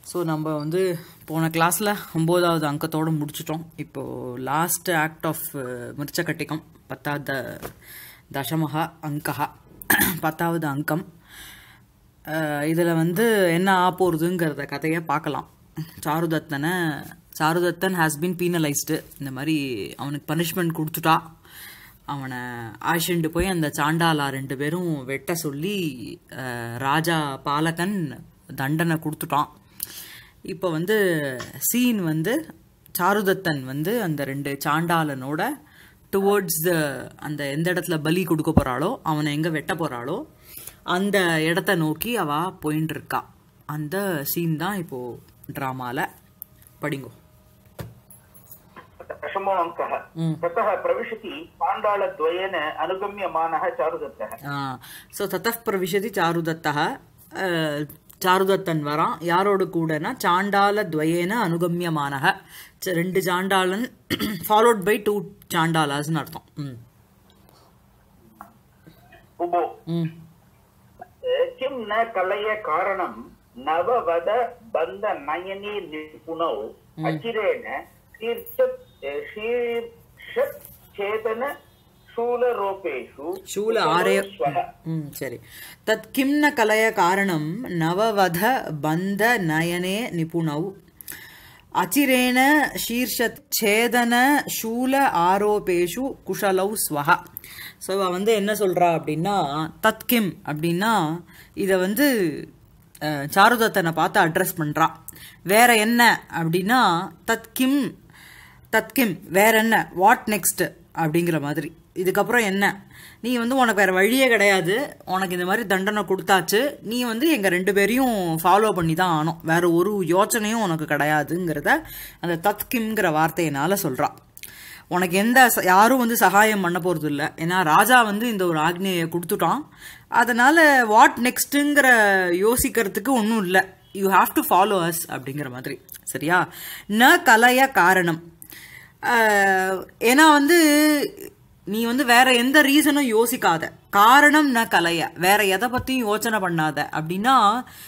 So நம்ம வந்து போன கிளாஸில் ஒம்போதாவது அங்கத்தோடு முடிச்சிட்டோம் இப்போது லாஸ்ட் ஆக்ட் ஆஃப் மிருச்சக்கட்டிகம் பத்தாவது தசமஹா அங்கஹா பத்தாவது அங்கம் இதில் வந்து என்ன ஆ போகிறதுங்கிறத கதையை பார்க்கலாம் சாருதத்தனை சாருதத்தன் ஹாஸ் பீன் பீனலைஸ்டு இந்த மாதிரி அவனுக்கு பனிஷ்மெண்ட் கொடுத்துட்டா அவனை ஆஷிண்டு போய் அந்த சாண்டாலா ரெண்டு பேரும் வெட்ட சொல்லி அஹ், ராஜா பாலகன் தண்டனை கொடுத்துட்டான் இப்போ வந்து சீன் வந்து சாருதத்தன் வந்து அந்த ரெண்டு சாண்டாளனோட டுவோர்ட்ஸ் த அந்த எந்த இடத்துல பலி கொடுக்க போகிறாளோ அவனை எங்கே வெட்ட போகிறாளோ அந்த இடத்த நோக்கி அவ போயின்னு இருக்கா அந்த சீன் தான் இப்போது ட்ராமாவில் படிங்கோ दशमोऽङ्कः ततः प्रविशति पाण्डालद्वयेन अनुगम्यमानः चारुदत्तः ஸோ தத்தப் பிரவிஷதி சாருதத்தः அஹ், சாருதத்தன் வரான் யாரோடு கூடனா சாண்டால துவயேன அனுகமியமானக ச- ரெண்டு சாண்டாளன் ஃபாலோட் பை டூ சாண்டாலாஸ்னு அர்த்தம் ம் उभो ம் किं न कलय कारणं नववद बन्ध नयने निपुणौ अचिरेण शीर्षत् शीर्षत् छेदन शूलरोपेषु शूल आरे स्वः ம் சரி தத் கிம் ந கலய காரணம் நவவத பந்த நயனே நிபுணௌ அச்சிரேண சீர்ஷத் சேதன சூல ஆரோபேஷு குஷலௌ ஸ்வஹா ஸோ இவ வந்து என்ன சொல்றா அப்படின்னா தத் கிம் அப்படின்னா இதை வந்து அஹ், சாருதத்தனை பார்த்து அட்ரஸ் பண்றா வேற என்ன அப்படின்னா தத் கிம் தத்கிம் வேற என்ன வாட் நெக்ஸ்ட் அப்படிங்கிற மாதிரி இதுக்கப்புறம் என்ன நீ வந்து உனக்கு வேற வழியே கிடையாது உனக்கு இந்த மாதிரி தண்டனை கொடுத்தாச்சு நீ வந்து எங்க ரெண்டு பேரையும் ஃபாலோ பண்ணி தான் ஆனோம் வேற ஒரு யோசனையும் உனக்கு கிடையாதுங்கிறத அந்த தத்கிம்ங்கிற வார்த்தையினால சொல்றா உனக்கு எந்த ச- யாரும் வந்து சகாயம் பண்ண போறது இல்லை ஏன்னா ராஜா வந்து இந்த ஒரு ஆக்னேயை கொடுத்துட்டான் அதனால வாட் நெக்ஸ்ட்டுங்கிற யோசிக்கிறதுக்கு ஒன்றும் இல்லை you have to follow us அப்படிங்கிற மாதிரி சரியா ந கலைய காரணம் ஆஹ், ஏன்னா வந்து நீ வந்து வேற எந்த ரீசனும் யோசிக்காத காரணம் ந கலைய வேற எதை பத்தியும் யோசனை பண்ணாத அப்படின்னா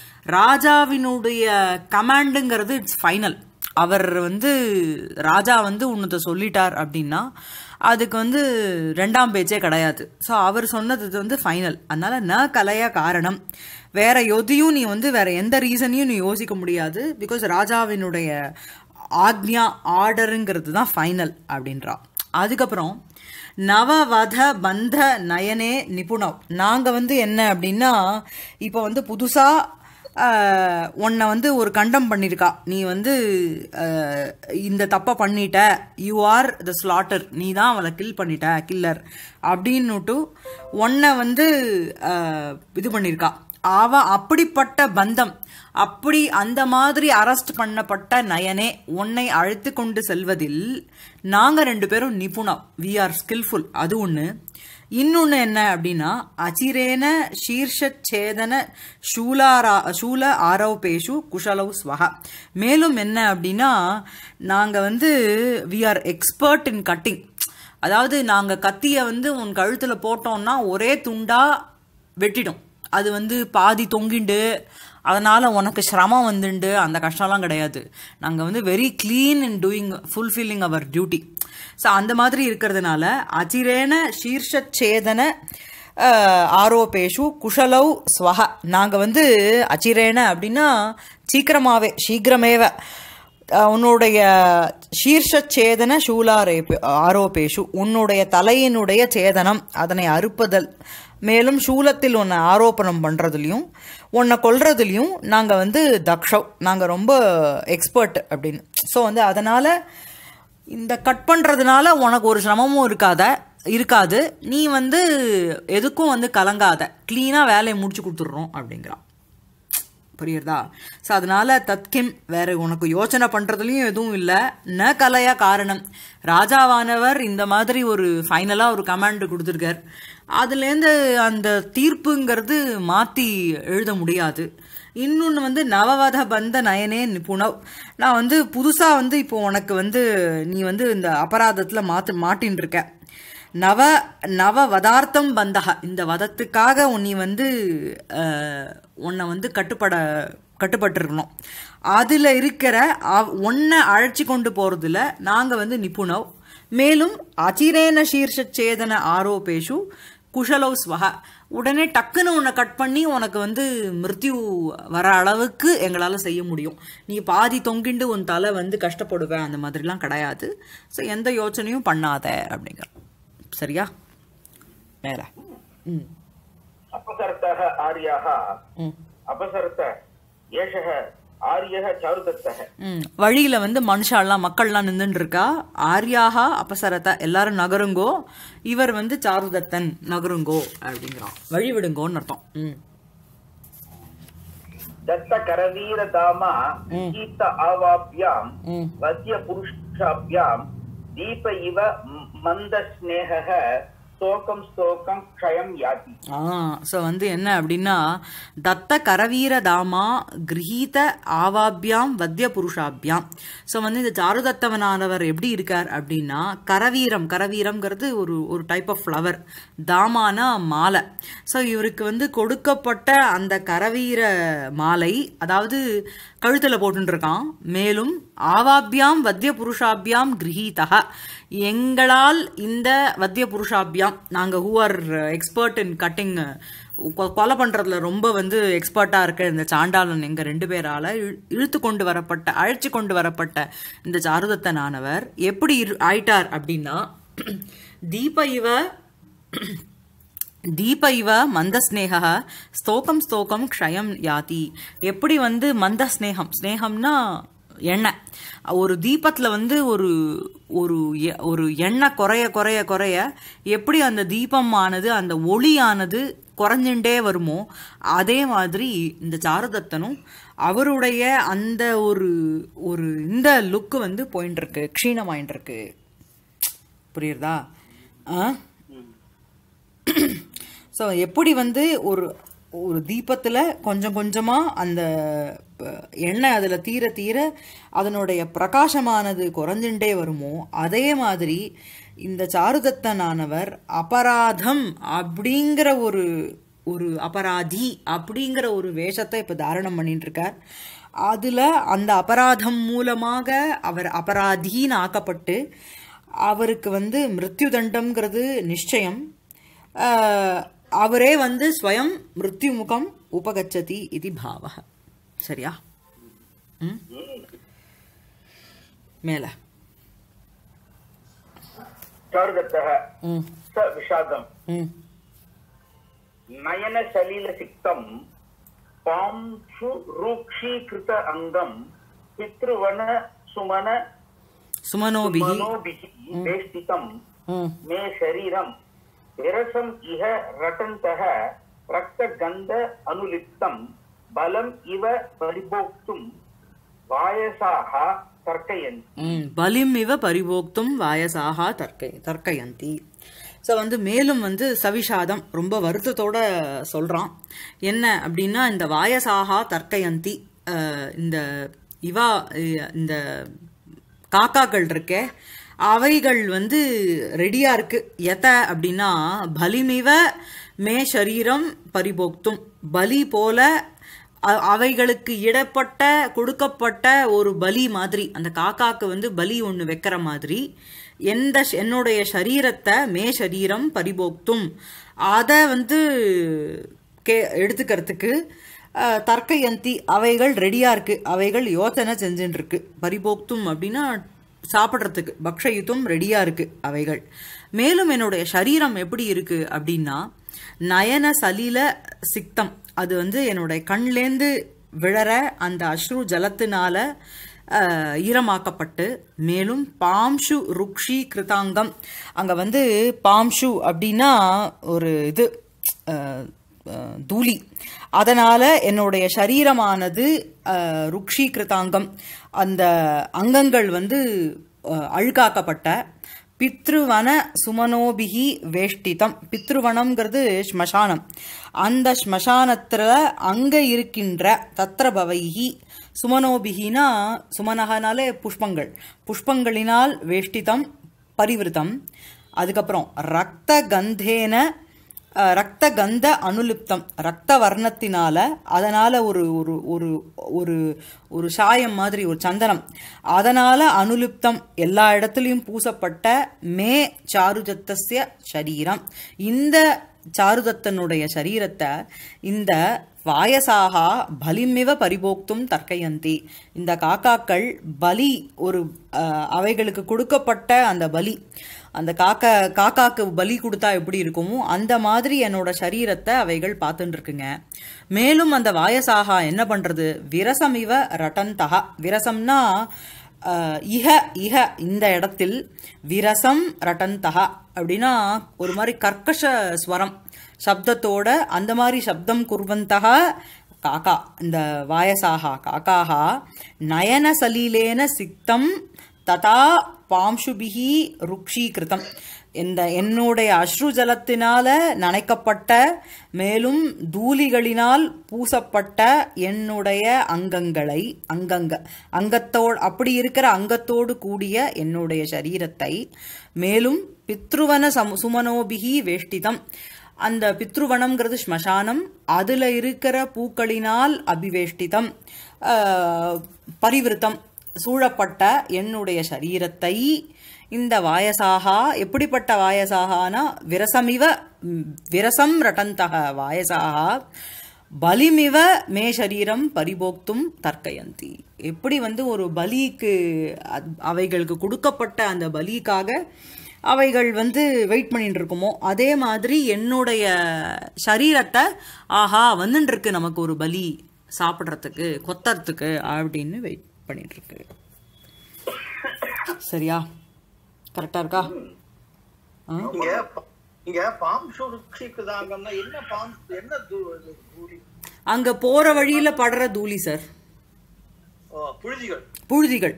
ராஜாவினுடைய கமாண்டுங்கிறது இட்ஸ் ஃபைனல் அவர் வந்து ராஜா வந்து உன்னத்தை சொல்லிட்டார் அப்படின்னா அதுக்கு வந்து ரெண்டாம் பேச்சே கிடையாது ஸோ அவர் சொன்னது வந்து ஃபைனல் அதனால ந கலைய காரணம் வேற எதையும் நீ வந்து வேற எந்த ரீசனையும் நீ யோசிக்க முடியாது பிகாஸ் ராஜாவினுடைய ஆக்ஞா ஆர்டருங்கிறது தான் ஃபைனல் அப்படின்றா அதுக்கப்புறம் நவவத பந்த நயனே நிபுணம் நாங்கள் வந்து என்ன அப்படின்னா இப்போ வந்து புதுசாக உன்னை வந்து ஒரு கண்டம் பண்ணியிருக்கா நீ வந்து ஆஹ், இந்த தப்பை பண்ணிட்ட யூ ஆர் த ஸ்லாட்டர் நீ தான் அவளை கில் பண்ணிட்ட கில்லர் அப்படின்னுட்டு உன்னை வந்து ஆஹ், இது பண்ணியிருக்கா அவ அப்படிப்பட்ட பந்தம் அப்படி அந்த மாதிரி அரெஸ்ட் பண்ணப்பட்ட நயனே உன்னை அழைத்து கொண்டு செல்வதில் நாங்க ரெண்டு பேரும் நிபுணம் வி ஆர் ஸ்கில்ஃபுல் அது ஒண்ணு இன்னொன்னு என்ன அப்படின்னா அச்சிரேன சீர்ஷச்சேதன சூலாரா சூல ஆரோபேஷு குஷலவு ஸ்வஹா மேலும் என்ன அப்படின்னா நாங்க வந்து we are expert in cutting அதாவது நாங்க கத்திய வந்து உன் கழுத்துல போட்டோம்னா ஒரே துண்டா வெட்டிடும் அது வந்து பாதி தொங்கிண்டு அதனால உனக்கு சிரமம் வந்துண்டு அந்த கஷ்டம்லாம் கிடையாது நாங்கள் வந்து very clean in doing fulfilling அவர் டியூட்டி ஸோ அந்த மாதிரி இருக்கிறதுனால அச்சிரேன சீர்ஷச்சேதன அஹ், ஆரோபேஷு குஷலவ் ஸ்வஹ நாங்கள் வந்து அச்சிரேன அப்படின்னா சீக்கிரமாவே சீக்கிரமேவ அஹ், உன்னுடைய சீர்ஷச்சேதன சூலாரேபு ஆரோபேஷு உன்னுடைய தலையினுடைய சேதனம் அதனை அறுப்பதல் மேலும் சூலத்தில் உன்னை ஆரோப்பணம் பண்ணுறதுலையும் உன்னை கொல்றதுலையும் நாங்கள் வந்து தக்ஷவ் நாங்கள் ரொம்ப எக்ஸ்பர்ட் அப்படின்னு ஸோ வந்து அதனால் இந்த கட் பண்ணுறதுனால உனக்கு ஒரு சிரமமும் இருக்காத இருக்காது நீ வந்து எதுக்கும் வந்து கலங்காத க்ளீனாக வேலையை முடிச்சு கொடுத்துட்றோம் அப்படிங்கிறான் புரியுறதா ஸோ அதனால தத்கிம் வேற உனக்கு யோசனை பண்றதுலயும் எதுவும் இல்லை ந கலையா காரணம் ராஜாவானவர் இந்த மாதிரி ஒரு ஃபைனலாக ஒரு கமாண்ட் கொடுத்துருக்கார் அதுலேருந்து அந்த தீர்ப்புங்கிறது மாற்றி எழுத முடியாது இன்னொன்று வந்து நவவத பந்த நயனே நிபுணவ் நான் வந்து புதுசாக வந்து இப்போ உனக்கு வந்து நீ வந்து இந்த அபராதத்தில் மாத்து மாட்டின்னு இருக்க நவ நவ வதார்த்தம் பந்தக இந்த வதத்துக்காக நீ வந்து அஹ், உன்னை வந்து கட்டுப்பட கட்டுப்பட்டிருக்கணும் அதில் இருக்கிற ஒன்றை அழைச்சி கொண்டு போகிறதுல நாங்கள் வந்து நிபுணவ் மேலும் அச்சிரேன சீர்ஷ சேதன ஆரோபேஷு குஷலௌ ஸ்வஹ உடனே டக்குன்னு உன்னை கட் பண்ணி உனக்கு வந்து மிருத்யு வர அளவுக்கு எங்களால் செய்ய முடியும் நீ பாதி தொங்கிண்டு உன் தலை வந்து கஷ்டப்படுவேன் அந்த மாதிரிலாம் கிடையாது ஸோ எந்த யோசனையும் பண்ணாத அப்படிங்கிற சரியா மேல ம் अपसरतः आर्याः ம் अपसरत एषः आर्यः चारुदत्तः ம் வழியில வந்து மனுஷாலாம் மக்கள்லாம் நின்றுட்டு இருக்கா ஆர்யாகா அபசரத எல்லாரும் நகருங்கோ இவர் வந்து சாருதத்தன் நகருங்கோ அப்படிங்கிறான் வழி விடுங்கோன்னு அர்த்தம் ம் दत्तकरवीरधामा गीत आवाभ्याम् ம் वद्यपुरुषाभ्याम् दीप इव म- मन्दस्नेहः स्तोकं स्तोकं क्षयं याति ஆ ஸோ வந்து என்ன அப்படின்னா தத்த கரவீர தாமா கிரகீத ஆவாபியாம் வத்திய புருஷாபியாம் ஸோ வந்து இந்த சாருதத்தவனானவர் எப்படி இருக்கார் அப்படின்னா கரவீரம் கரவீரம்ங்கிறது ஒரு ஒரு டைப் ஆஃப் ஃப்ளவர் தாமானா மாலை ஸோ இவருக்கு வந்து கொடுக்கப்பட்ட அந்த கரவீர மாலை அதாவது கழுத்தில் போட்டுருக்கான் மேலும் ஆவாபியாம் வத்திய புருஷாபியாம் கிரகீதா எங்களால் இந்த வத்திய புருஷாபியாம் நாங்கள் who are expert in cutting கொலை பண்ணுறதுல ரொம்ப வந்து எக்ஸ்பர்ட்டாக இருக்க இந்த சாண்டாளன் எங்கள் ரெண்டு பேரால் இழுத்து கொண்டு வரப்பட்ட அழைச்சி கொண்டு வரப்பட்ட இந்த சாருதத்தனானவர் எப்படி இரு- ஆயிட்டார் அப்படின்னா தீப இவ தீப இவ மந்த ஸ்னேக ஸ்தோகம் ஸ்தோகம் க்ஷயம் யாதி எப்படி வந்து மந்த ஸ்னேகம் ஸ்னேகம்னா எண்ணெய் ஒரு தீபத்தில் வந்து ஒரு ஒரு எ- ஒரு எண்ணெய் குறைய குறைய குறைய எப்படி அந்த தீபமானது அந்த ஒளியானது குறைஞ்சுட்டே வருமோ அதே மாதிரி இந்த சாரதத்தனும் அவருடைய அந்த ஒரு ஒரு இந்த லுக்கு வந்து போயின்னு இருக்கு க்ஷீணமாயின்னு இருக்கு புரியுறதா ஆ ஸோ எப்படி வந்து ஒரு ஒரு தீபத்தில் கொஞ்சம் கொஞ்சமாக அந்த அஹ், எண்ணெய் அதில் தீர தீர அதனுடைய பிரகாசமானது குறைஞ்சுட்டே வருமோ அதே மாதிரி இந்த சாருதத்தனானவர் அபராதம் அப்படிங்கிற ஒரு ஒரு அபராதி அப்படிங்கிற ஒரு வேஷத்தை இப்போ தாரணம் பண்ணிட்டு இருக்கார் அதில் அந்த அபராதம் மூலமாக அவர் அபராதின்னு ஆக்கப்பட்டு அவருக்கு வந்து மிருத்யு தண்டம்ங்கிறது நிச்சயம் ஆஹ், அவரே வந்து ஸ்வயம் மிருத்யு முகம் உபகச்சதி இது பாவக சரியா ம் மேல चारुदत्तः ம் स विषादम् ம் नयनसलिलसिक्तं पांशु रूक्षीकृत अङ्गं पितृवन सुमन சுமனோபிகி मनोभिः वेष्टितं ம் मे शरीरं विरसम् इह रटन्तः रक्तगन्ध अनुलिप्तं बलम् इव परिभोक्तुं वायसाः तर्कयन्ति ம் பலிம் இவ பரிபோக்தும் வாயசாகா தர்க்கை தர்க்கயந்தி ஸோ வந்து மேலும் வந்து சவிஷாதம் ரொம்ப வருத்தத்தோட சொல்கிறான் என்ன அப்படின்னா இந்த வாயசாகா தர்க்கயந்தி அஹ், இந்த இவா அஹ், இந்த காக்காக்கள் இருக்கே அவைகள் வந்து ரெடியா இருக்கு எத அப்படின்னா பலிமிவ மே சரீரம் பரிபோக்தும் பலி போல அ- அவைகளுக்கு இடப்பட்ட கொடுக்கப்பட்ட ஒரு பலி மாதிரி அந்த காக்காக்கு வந்து பலி ஒன்று வைக்கிற மாதிரி எந்த ஷ- என்னுடைய சரீரத்தை மே சரீரம் பரிபோக்தும் அதை வந்து கே எடுத்துக்கிறதுக்கு அஹ், தர்க்கயந்தி அவைகள் ரெடியா இருக்கு அவைகள் யோசனை செஞ்சுட்டு இருக்கு பரிபோக்தும் அப்படின்னா சாப்பிட்றதுக்கு பக்ஷயுத்தும் ரெடியா இருக்கு அவைகள் மேலும் என்னுடைய சரீரம் எப்படி இருக்கு அப்படின்னா நயன சலில சிக்தம் அது வந்து என்னுடைய கண்லேந்து விழற அந்த அஸ்ரு ஜலத்தினால அஹ், ஈரமாக்கப்பட்டு மேலும் பாம்ஷு ருக்ஷி கிருதாங்கம் அங்க வந்து பாம்ஷு அப்படின்னா ஒரு இது அஹ், அஹ், தூளி அதனால என்னுடைய சரீரமானது அஹ், ருக்ஷி கிருதாங்கம் அந்த அங்கங்கள் வந்து அஹ், அழுக்காக்கப்பட்ட பித்ருவன சுமனோபிகி வேஷ்டிதம் பித்ருவனம்ங்கிறது ஸ்மசானம் அந்த ஸ்மசானத்துல அங்க இருக்கின்ற தத்ரபவைகி சுமனோபிகினா சுமனகனாலே புஷ்பங்கள் புஷ்பங்களினால் வேஷ்டிதம் பரிவிருத்தம் அதுக்கப்புறம் ரத்த கந்தேன அஹ், ரக்த கந்த அனுலிப்தம் ரக்த வர்ணத்தினால அதனால ஒரு ஒரு ஒரு ஒரு ஒரு சாயம் மாதிரி ஒரு சந்தனம் அதனால அனுலிப்தம் எல்லா இடத்துலயும் பூசப்பட்ட மே சாருதத்தஸ்ய சரீரம் இந்த சாருதத்தனுடைய சரீரத்தை இந்த வாயசாகா பலிமிவ பரிபோக்தும் தர்க்கயந்தி இந்த காக்காக்கள் பலி ஒரு அஹ், அவைகளுக்கு கொடுக்கப்பட்ட அந்த பலி அந்த காக்கா காக்காக்கு பலி கொடுத்தா எப்படி இருக்குமோ அந்த மாதிரி என்னோட சரீரத்தை அவைகள் பார்த்துட்டு இருக்குங்க மேலும் அந்த வாயசாகா என்ன பண்றது விரசமிவ ரட்டந்தகா விரசம்னா அஹ், இஹ இஹ இந்த இடத்தில் விரசம் ரட்டந்தகா அப்படின்னா ஒரு மாதிரி கர்க்கஷ ஸ்வரம் சப்தத்தோட அந்த மாதிரி சப்தம் குர்வந்தகா காக்கா இந்த வாயசாகா காக்காகா நயன சலீலேன சிக்தம் ததா பாம்சுபிகி ருக்ஷீகிருதம் இந்த என்னுடைய அஸ்ரு ஜலத்தினால நனைக்கப்பட்ட மேலும் தூளிகளினால் பூசப்பட்ட என்னுடைய அங்கங்களை அங்கங்க அங்கத்தோடு அப்படி இருக்கிற அங்கத்தோடு கூடிய என்னுடைய சரீரத்தை மேலும் பித்ருவன சம சுமனோபிகி வேஷ்டிதம் அந்த பித்ருவனம்ங்கிறது ஸ்மசானம் அதுல இருக்கிற பூக்களினால் அபிவேஷ்டிதம் ஆஹ், பரிவிருத்தம் சூழப்பட்ட என்னுடைய சரீரத்தை இந்த வாயசாகா எப்படிப்பட்ட வாயசாகானா விரசமிவ ம், விரசம் ரட்டந்தக வாயசாகா பலிமிவ மே சரீரம் பரிபோக்தும் தர்க்கயந்தி எப்படி வந்து ஒரு பலிக்கு அத்- அவைகளுக்கு கொடுக்கப்பட்ட அந்த பலிக்காக அவைகள் வந்து வெயிட் பண்ணிட்டு இருக்குமோ அதே மாதிரி என்னுடைய சரீரத்தை ஆஹா வந்துட்டு இருக்கு நமக்கு ஒரு பலி சாப்பிட்றதுக்கு கொத்தறதுக்கு அப்படின்னு வெயிட் பண்ணிட்டு இருக்கு சரியா கரெக்டா இருக்கா ஆ? இங்க ப- இங்க பாம் சுருட்சிக்குதாங்கன்னா என்ன பாம் என்ன தூ- இது தூளி அங்க போற வழியில படுற தூளி சார் ஓ, புழுதிகள் புழுதிகள்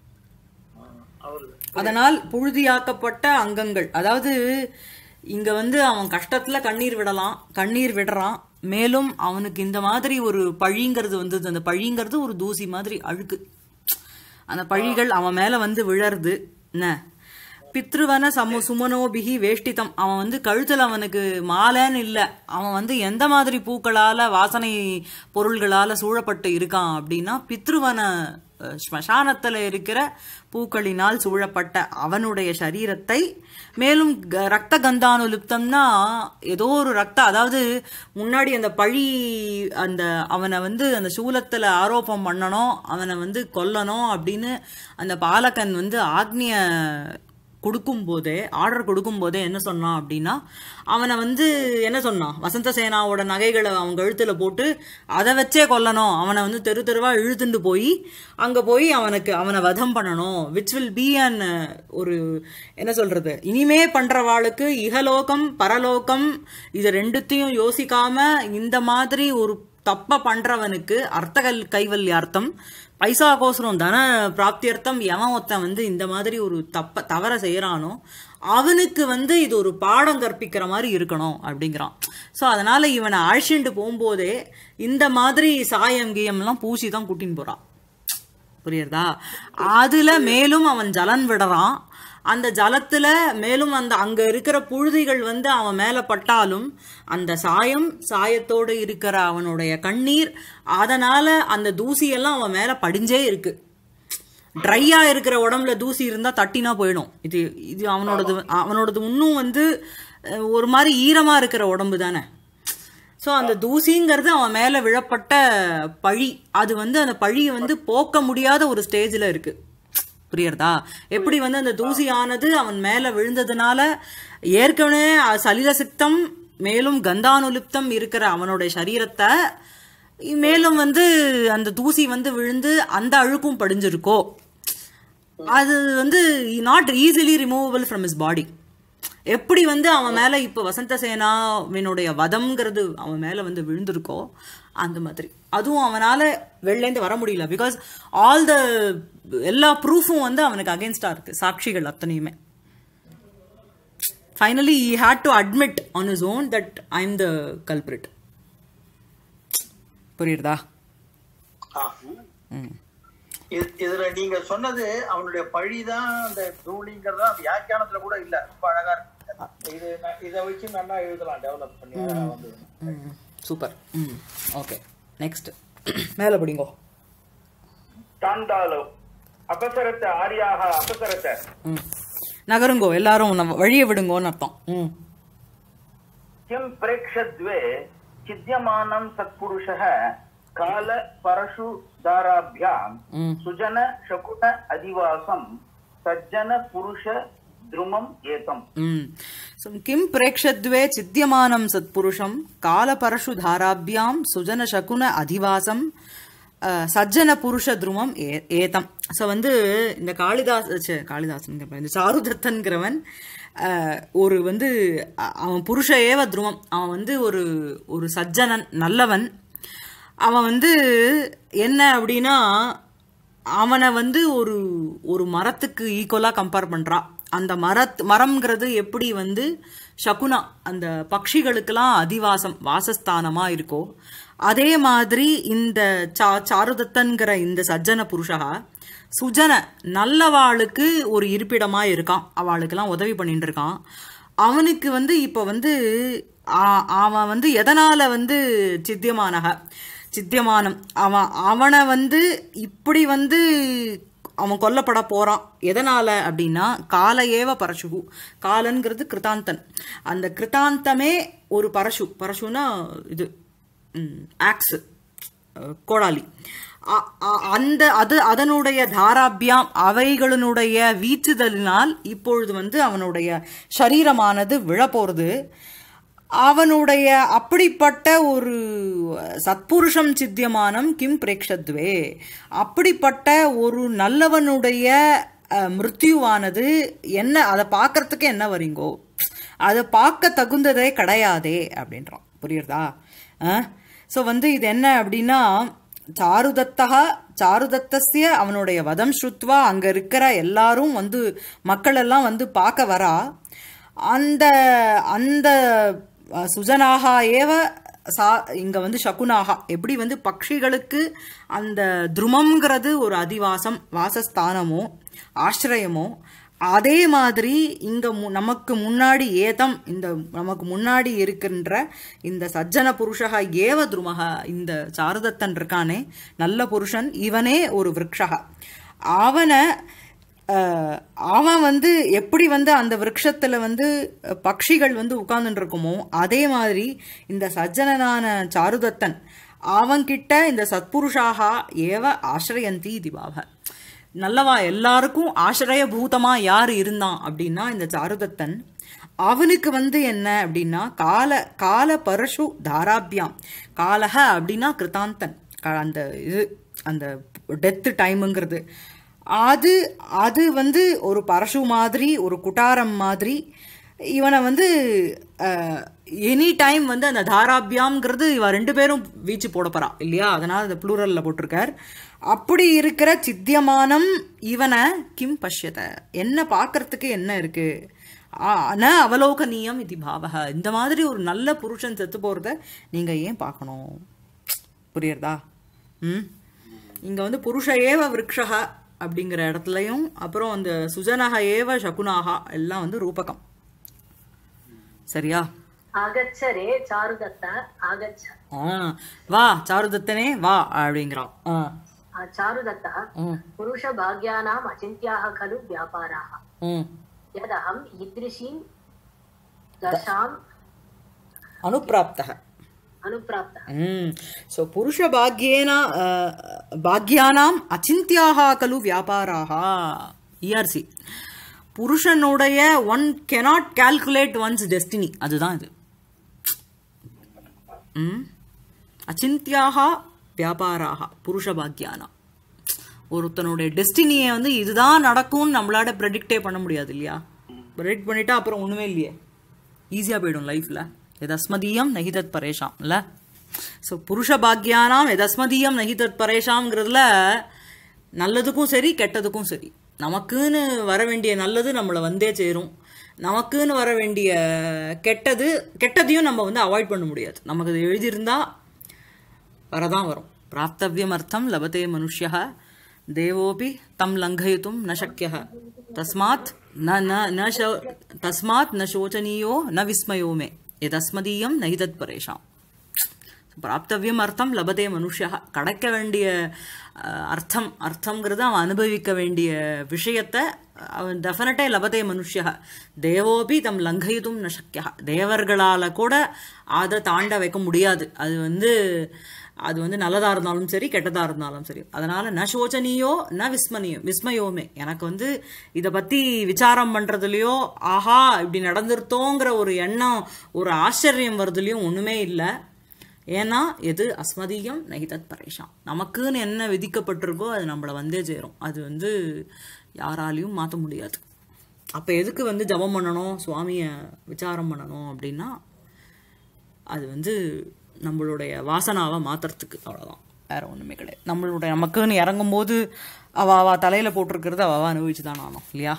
ஆ, அவரு அதனால் புழுதியாக்கப்பட்ட அங்கங்கள் அதாவது இங்க வந்து அவன் கஷ்டத்துல கண்ணீர் விடலாம் கண்ணீர் விடுறான் மேலும் அவனுக்கு இந்த மாதிரி ஒரு பழிங்கிறது வந்து அந்த பழிங்கிறது ஒரு தூசி மாதிரி அழுக்கு அந்த பழிகள் அவன் மேல வந்து விழருது என்ன பித்ருவன சமு சுமனோபிகி வேஷ்டிதம் அவன் வந்து கழுத்துல அவனுக்கு மாலைன்னு இல்ல அவன் வந்து எந்த மாதிரி பூக்களால வாசனை பொருள்களால சூழப்பட்டு இருக்கான் அப்படின்னா பித்ருவன அஹ், ஸ்மசானத்துல இருக்கிற பூக்களினால் சூழப்பட்ட அவனுடைய சரீரத்தை மேலும் க- ரத்த கந்தானுலிப்தம்னா ஏதோ ஒரு ரத்த அதாவது முன்னாடி அந்த பழி அந்த அவனை வந்து அந்த சூலத்துல ஆரோப்பம் பண்ணணும் அவனை வந்து கொல்லணும் அப்படின்னு அந்த பாலகன் வந்து ஆக்னிய கொடுக்கும் போதே ஆர்டர் கொடுக்கும் போதே என்ன சொன்னான் அப்படின்னா அவனை வந்து என்ன சொன்னான் வசந்த சேனாவோட நகைகளை அவன் கழுத்துல போட்டு அதை வச்சே கொல்லணும் அவனை வந்து தெரு தெருவா இழுத்துண்டு போய் அங்க போய் அவனுக்கு அவனை வதம் பண்ணணும் விச் வில் பி அன் ஒரு என்ன சொல்றது இனிமே பண்றவாளுக்கு இகலோகம் பரலோகம் இது ரெண்டுத்தையும் யோசிக்காம இந்த மாதிரி ஒரு தப்ப பண்றவனுக்கு அர்த்தகல் கைவல்யார்த்தம் பைசாகோசரம் தன பிராப்தியர்த்தம் எவன் ஒருத்தன் வந்து இந்த மாதிரி ஒரு தப்ப தவற செய்யறானோ அவனுக்கு வந்து இது ஒரு பாடம் கற்பிக்கிற மாதிரி இருக்கணும் அப்படிங்கிறான் ஸோ அதனால இவனை அழைச்சிட்டு போகும்போதே இந்த மாதிரி சாயம் கீயம்லாம் பூசி தான் கூட்டின்னு போறான் புரியுறதா அதுல மேலும் அவன் ஜலன் விடுறான் அந்த ஜலத்துல மேலும் அந்த அங்க இருக்கிற புழுதிகள் வந்து அவன் மேல பட்டாலும் அந்த சாயம் சாயத்தோடு இருக்கிற அவனுடைய கண்ணீர் அதனால அந்த தூசியெல்லாம் அவன் மேல படிஞ்சே இருக்கு ட்ரையா இருக்கிற உடம்புல தூசி இருந்தா தட்டினா போயிடும் இது இது அவனோடது அவனோடது இன்னும் வந்து அஹ், ஒரு மாதிரி ஈரமா இருக்கிற உடம்பு தானே ஸோ அந்த தூசிங்கிறது அவன் மேலே விழப்பட்ட பழி அது வந்து அந்த பழியை வந்து போக்க முடியாத ஒரு ஸ்டேஜில் இருக்கு புரியுறதா எப்படி வந்து அந்த தூசியானது அவன் மேலே விழுந்ததுனால ஏற்கனவே அ- சலில சித்தம் மேலும் கந்தானுலிப்தம் இருக்கிற அவனுடைய சரீரத்தை மேலும் வந்து அந்த தூசி வந்து விழுந்து அந்த அழுக்கும் படிஞ்சிருக்கோ அது வந்து not easily removable from his body எப்படி வந்து அவன் மேல இப்ப வசந்த சேனாவினுடைய வதம்ங்கிறது அவன் மேல வந்து விழுந்திருக்கோ அந்த மாதிரி அதுவும் அவனால வெளிலேருந்து வர முடியல பிகாஸ் ஆல் த எல்லா ப்ரூஃபும் வந்து அவனுக்கு அகேன்ஸ்டா இருக்கு சாட்சிகள் அத்தனையுமே finally he had to admit on his own that I am the culprit புரியுறதா ஆ. இது- இதுல நீங்க சொன்னது அவனுடைய பழிதான் அந்த தூளிங்கிறதா வியாக்கியானத்துல கூட இல்ல ரொம்ப அழகா இருக்கு இது ந- இதை வச்சு நல்லா எழுதலாம் டெவலப் பண்ணி அழகா வந்தது ம் சூப்பர் ம் ஓகே நெக்ஸ்ட் மேலே படிங்கோ சாந்தாலோ அபசரத்த ஆரியாக அபசரத்த ம் நகருங்கோ எல்லாரும் நம்ம வழியை விடுங்கோன்னு அர்த்தம் ம் கிம் பிரேக்ஷத்வே சித்தியமானம் சத்புருஷः கால பரசு தாராபியாம் ம் சுஜன சகுன அதிவாசம் சஜ்ஜன புருஷ துருமம் ஏதம் ம் So, किं प्रेक्षद्वे चिद्यमानं सत्पुरुषं कालपरशुधाराभ्यां सुजनशकुन अधिवासं அஹ், சஜ்ஜன புருஷ துருமம் ஏ ஏதம் ஸோ வந்து இந்த காளிதாஸ் ச்சே, காளிதாசன்ங்கிற இந்த சாருதத்தன்கிறவன் அஹ், ஒரு வந்து அ- அவன் புருஷ ஏவ துருவம் அவன் வந்து ஒரு ஒரு சஜ்ஜனன் நல்லவன் அவன் வந்து என்ன அப்படின்னா அவனை வந்து ஒரு ஒரு மரத்துக்கு ஈக்குவலாக கம்பேர் பண்ணுறான் அந்த மரத் மரம்ங்கிறது எப்படி வந்து சகுனா அந்த பட்சிகளுக்கெல்லாம் அதிவாசம் வாசஸ்தானமாக இருக்கோ அதே மாதிரி இந்த சா சாருதத்தன்கிற இந்த சஜ்ஜன புருஷா சுஜன நல்லவாளுக்கு ஒரு இருப்பிடமா இருக்கான் அவளுக்கெல்லாம் உதவி பண்ணிட்டு இருக்கான் அவனுக்கு வந்து இப்போ வந்து ஆ- அவன் வந்து எதனால வந்து சித்தியமானக சித்தியமானம் அவன் அவனை வந்து இப்படி வந்து அவன் கொல்லப்பட போறான் எதனால அப்படின்னா கால ஏவ பரசுகு காலன்கிறது கிருதாந்தன் அந்த கிருதாந்தமே ஒரு பரசு பரசுனா இது ஆக்ஸ் கோடாலி அ- அ- அந்த அது அதனுடைய தாராபியாம் அவைகளினுடைய வீச்சுதலினால் இப்பொழுது வந்து அவனுடைய சரீரமானது விழப்போறது அவனுடைய அப்படிப்பட்ட ஒரு சத்புருஷம் சித்தியமானம் கிம் பிரேக்ஷத்வே அப்படிப்பட்ட ஒரு நல்லவனுடைய அஹ், மிருத்யுவானது என்ன அதை பார்க்கறதுக்கு என்ன வரீங்கோ அதை பார்க்க தகுந்ததே கிடையாதே அப்படின்றான் புரியுறதா ஸோ வந்து இது என்ன அப்படின்னா சாருதத்தா சாருதத்தஸ்ய அவனுடைய வதம் ஸ்ருத்வா அங்கே இருக்கிற எல்லாரும் வந்து மக்கள் எல்லாம் வந்து பார்க்க வரா அந்த அந்த அஹ், சுஜனாகா ஏவ சா இங்க வந்து சகுனாகா எப்படி வந்து பட்சிகளுக்கு அந்த துருமம்ங்கிறது ஒரு அதிவாசம் வாசஸ்தானமோ ஆசிரயமோ அதே மாதிரி இங்க மு- நமக்கு முன்னாடி ஏதம் இந்த நமக்கு முன்னாடி இருக்கின்ற இந்த சஜ்ஜன புருஷக ஏவ துருமக இந்த சாரதத்தன் இருக்கானே நல்ல புருஷன் இவனே ஒரு விரக்ஷக அவனை அஹ், அவன் வந்து எப்படி வந்து அந்த விருட்சத்துல வந்து அஹ், பட்சிகள் வந்து உட்கார்ந்துட்டு இருக்குமோ அதே மாதிரி இந்த சஜ்ஜனனான சாருதத்தன் அவன்கிட்ட இந்த சத்புருஷாகா ஏவ ஆசிரயந்தி திபாவ நல்லவா எல்லாருக்கும் ஆசிரய பூதமா யார் இருந்தான் அப்படின்னா இந்த சாருதத்தன் அவனுக்கு வந்து என்ன அப்படின்னா கால கால பரசு தாராபியாம் காலக அப்படின்னா கிருதாந்தன் க- அந்த இது அந்த டெத்து டைமுங்கிறது அது அது வந்து ஒரு பரசு மாதிரி ஒரு குட்டாரம் மாதிரி இவனை வந்து எனி டைம் வந்து அந்த தாராபியாம்ங்கிறது இவ ரெண்டு பேரும் வீச்சு போட போறா இல்லையா அதனால அந்த ப்ளூரல்ல போட்டிருக்கார் அப்படி இருக்கிற சித்தியமானம் இவனை கிம் பஷ்யத என்ன பார்க்கறதுக்கு என்ன இருக்கு ஆ, ந அவலோகனீயம் இது பாவக இந்த மாதிரி ஒரு நல்ல புருஷன் செத்து போறத நீங்க ஏன் பார்க்கணும் புரியுறதா ம் இங்க வந்து புருஷ ஏவ விரக்ஷக அப்படிங்கிற இடத்துலையும் அப்புறம் அந்த சுஜனக ஏவ சகுனாகா எல்லாம் வந்து ரூபகம் சரியா ஆகச்ச ரே சாருதத்த ஆகச்ச ஆ வா சாருதத்தனே வா அப்படிங்கிறான் ஆ ஆ, சாருதத்த ம் புருஷ பாக்யானாம் அச்சிந்தியாக खलु व्यापाराः ம் यदहम् ईदृशीं दशाम् அனுப்பிராப்தக अनुप्राप्तः ம் ஸோ புருஷ பாக்யேன பாக்யானாம் அச்சிந்தியாக கலு வியாபாராக இஆர்சி புருஷனுடைய one cannot calculate one's destiny அதுதான் இது ம் அச்சிந்தியாக வியாபாராக புருஷ பாக்யானா ஒருத்தனுடைய டெஸ்டினியை வந்து இதுதான் நடக்கும்னு நம்மளால ப்ரெடிக்டே பண்ண முடியாது இல்லையா ப்ரெடிக்ட் பண்ணிட்டா அப்புறம் ஒன்றுமே இல்லையே ஈஸியாக போயிடும் லைஃப்பில் எதஸ்மதீயம் நகிதத் பரேஷாம் இல்லை ஸோ புருஷ பாக்யானாம் எதஸ்மதீயம் நகிதத் பரேஷாம்ங்கிறதுல நல்லதுக்கும் சரி கெட்டதுக்கும் சரி நமக்குன்னு வர வேண்டிய நல்லது நம்மளை வந்தே சேரும் நமக்குன்னு வர வேண்டிய கெட்டது கெட்டதையும் நம்ம வந்து அவாய்ட் பண்ண முடியாது நமக்கு அது எழுதியிருந்தா வரதான் வரும் பிராப்தவியம் அர்த்தம் லபத்தே மனுஷ்யா தேவோபி தம் லங்கயித்தும் ந சக்கிய தஸ்மாத் न न न शो तस्मात् न शोचनीयो न विस्मयो मे यदस्मदीयं न हि तत्परेषाम् பிராப்தவியம் அர்த்தம் லபதே மனுஷா கிடைக்க வேண்டிய அஹ், அர்த்தம் அர்த்தங்கிறது அவன் அனுபவிக்க வேண்டிய விஷயத்தை அவன் டெஃபினட்டே லபதே மனுஷா தேவோபி தம் லங்கயிதும் ந சக்கியா தேவர்களால் கூட அதை தாண்ட வைக்க முடியாது அது வந்து அது வந்து நல்லதாக இருந்தாலும் சரி கெட்டதாக இருந்தாலும் சரி அதனால் ந சோச்சனியோ ந விஸ்மனியோ விஸ்மயோமே எனக்கு வந்து இதை பற்றி விசாரம் பண்ணுறதுலையோ ஆஹா இப்படி நடந்துருத்தோங்கிற ஒரு எண்ணம் ஒரு ஆச்சரியம் வருதுலையும் ஒன்றுமே இல்லை ஏன்னா எது அஸ்மதியம் நகிதத் பரேஷாம் நமக்குன்னு என்ன விதிக்கப்பட்டிருக்கோ அது நம்மளை வந்தே சேரும் அது வந்து யாராலையும் மாற்ற முடியாது அப்போ எதுக்கு வந்து ஜபம் பண்ணணும் சுவாமியை விசாரம் பண்ணணும் அப்படின்னா அது வந்து நம்மளுடைய வாசனாவை மாற்றுறதுக்கு அவ்வளோதான் வேற ஒன்றுமே கிடையாது நம்மளுடைய நமக்குன்னு இறங்கும்போது அவ அவ தலையில் போட்டிருக்கிறது அவ அவ அனுபவிச்சு தான் ஆனோம் இல்லையா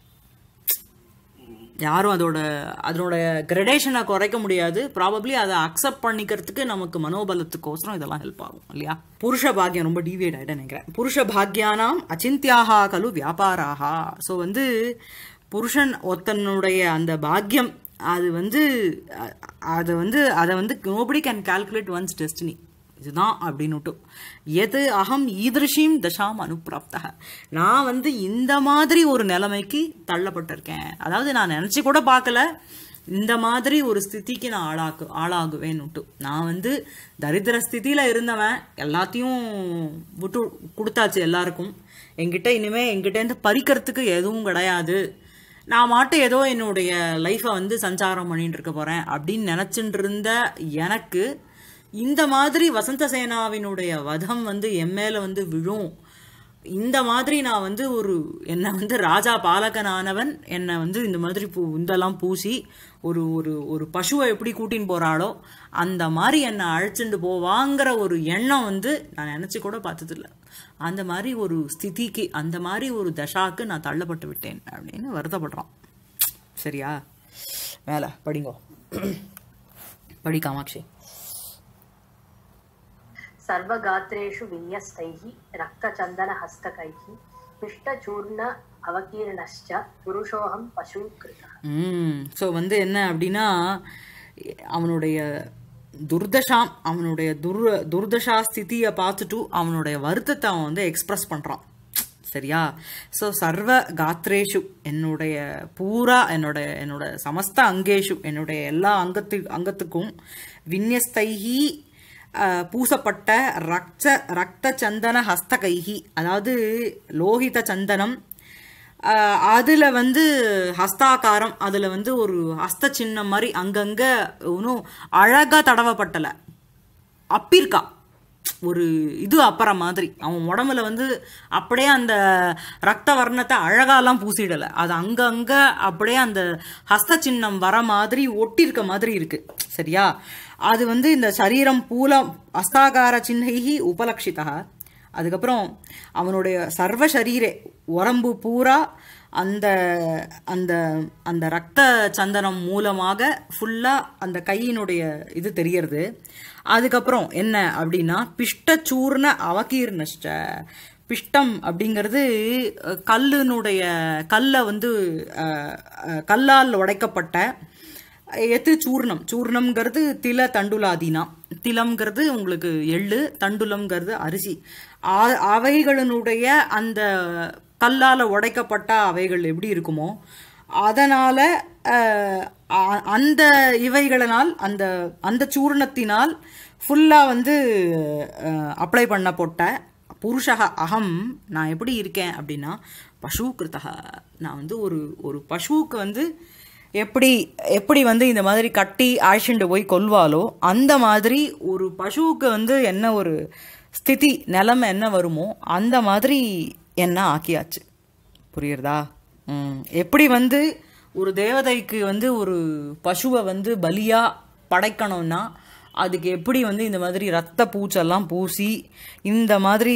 யாரும் அதோட அதனோட கிரடேஷனை குறைக்க முடியாது ப்ராபப்ளி அதை அக்செப்ட் பண்ணிக்கிறதுக்கு நமக்கு மனோபலத்துக்கோசரம் இதெல்லாம் ஹெல்ப் ஆகும் இல்லையா புருஷ பாக்கியம் ரொம்ப டீவியேட் ஆகிட்டு நினைக்கிறேன் புருஷ பாக்யானாம் அச்சிந்தியாகா கலு வியாபாராகா ஸோ வந்து புருஷன் ஒருத்தனுடைய அந்த பாக்கியம் அது வந்து அ- அது வந்து அதை வந்து nobody can calculate one's destiny இதுதான் அப்படின்னுட்டு எது அகம் ஈதிருஷீம் தசாம் அனுப்பிராப்தக நான் வந்து இந்த மாதிரி ஒரு நிலைமைக்கு தள்ளப்பட்டிருக்கேன் அதாவது நான் நினச்சி கூட பார்க்கல இந்த மாதிரி ஒரு ஸ்திதிக்கு நான் ஆளாக்கு ஆளாகுவேன்னுட்டு நான் வந்து தரித்திர ஸ்திதியில் இருந்தவன் எல்லாத்தையும் விட்டு கொடுத்தாச்சு எல்லாருக்கும் என்கிட்ட இனிமே என்கிட்டேருந்து பறிக்கிறதுக்கு எதுவும் கிடையாது நான் மாட்டு ஏதோ என்னுடைய லைஃப்பை வந்து சஞ்சாரம் பண்ணிட்டு இருக்க போகிறேன் அப்படின்னு நினச்சிட்டு இருந்த எனக்கு இந்த மாதிரி வசந்த சேனாவினுடைய வதம் வந்து என் மேலே வந்து விழும் இந்த மாதிரி நான் வந்து ஒரு என்னை வந்து ராஜா பாலகனானவன் என்னை வந்து இந்த மாதிரி பூ இந்தெல்லாம் பூசி ஒரு ஒரு ஒரு பசுவை எப்படி கூட்டின்னு போகிறாளோ அந்த மாதிரி என்னை அழைச்சிட்டு போவாங்கிற ஒரு எண்ணம் வந்து நான் நினச்சி கூட பார்த்ததில்ல அந்த மாதிரி ஒரு ஸ்திதிக்கு அந்த மாதிரி ஒரு தசாக்கு நான் தள்ளப்பட்டு விட்டேன் அப்படின்னு வருத்தப்படுறான் சரியா மேலே படிங்கோ படி காமாட்சி सर्वगात्रेषु विन्यस्तैः रक्तचन्दनहस्तकैः पिष्टचूर्ण अवकीर्णश्च पुरुषोऽहं पशुकृतः ம் ஸோ வந்து என்ன அப்படின்னா அவனுடைய துர்தஷாம் அவனுடைய துர் துர்தஷா ஸ்திதியை பார்த்துட்டு அவனுடைய வருத்தத்தை அவன் வந்து எக்ஸ்பிரஸ் பண்ணுறான் சரியா ஸோ சர்வ காத்ரேஷு என்னுடைய பூரா என்னோட என்னோட சமஸ்த அங்கேஷு என்னுடைய எல்லா அங்கத்து அங்கத்துக்கும் விந்யஸ்தைஹி அஹ், பூசப்பட்ட ரக்த ரக்த சந்தன ஹஸ்தகைஹி அதாவது லோகித சந்தனம் ஆஹ் அதுல வந்து ஹஸ்தாகாரம் அதுல வந்து ஒரு ஹஸ்த சின்னம் மாதிரி அங்கங்க இன்னும் அழகா தடவப்பட்டல அப்பிருக்கா ஒரு இது அப்புற மாதிரி அவன் உடம்புல வந்து அப்படியே அந்த ரத்த வர்ணத்தை அழகாலாம் பூசிடல அது அங்கங்க அப்படியே அந்த ஹஸ்த சின்னம் வர மாதிரி ஒட்டியிருக்க மாதிரி இருக்கு சரியா அது வந்து இந்த சரீரம் பூலம் அஸ்தாகார சின்னைகி உபலக்ஷிதா அதுக்கப்புறம் அவனுடைய சர்வ சரீரே உடம்பு பூரா அந்த அந்த அந்த ரத்த சந்தனம் மூலமாக ஃபுல்லாக அந்த கையினுடைய இது தெரியறது அதுக்கப்புறம் என்ன அப்படின்னா பிஷ்டச்சூர்ண அவகீர்ணஷ்ட பிஷ்டம் அப்படிங்கிறது அஹ், கல்லினுடைய கல்லை வந்து அஹ், அஹ், கல்லால் உடைக்கப்பட்ட எத்து சூர்ணம் சூர்ணம்ங்கிறது தில தண்டுலாதீனா திலம்ங்கிறது உங்களுக்கு எள்ளு தண்டுலம்ங்கிறது அரிசி ஆ- அவைகளினுடைய அந்த கல்லால் உடைக்கப்பட்ட அவைகள் எப்படி இருக்குமோ அதனால அஹ், அ- அந்த இவைகளினால் அந்த அந்த சூர்ணத்தினால் ஃபுல்லாக வந்து அப்ளை பண்ண போட்ட புருஷக அகம் நான் எப்படி இருக்கேன் அப்படின்னா பசு கிருத்தக நான் வந்து ஒரு ஒரு பசுவுக்கு வந்து எப்படி எப்படி வந்து இந்த மாதிரி கட்டி ஆழ்ச்சிண்டு போய் கொல்வாலோ அந்த மாதிரி ஒரு பசுவுக்கு வந்து என்ன ஒரு ஸ்திதி நிலைமை என்ன வருமோ அந்த மாதிரி என்ன ஆக்கியாச்சு புரியுறதா ம் எப்படி வந்து ஒரு தேவதைக்கு வந்து ஒரு பசுவை வந்து பலியா படைக்கணும்னா அதுக்கு எப்படி வந்து இந்த மாதிரி ரத்த பூச்செல்லாம் பூசி இந்த மாதிரி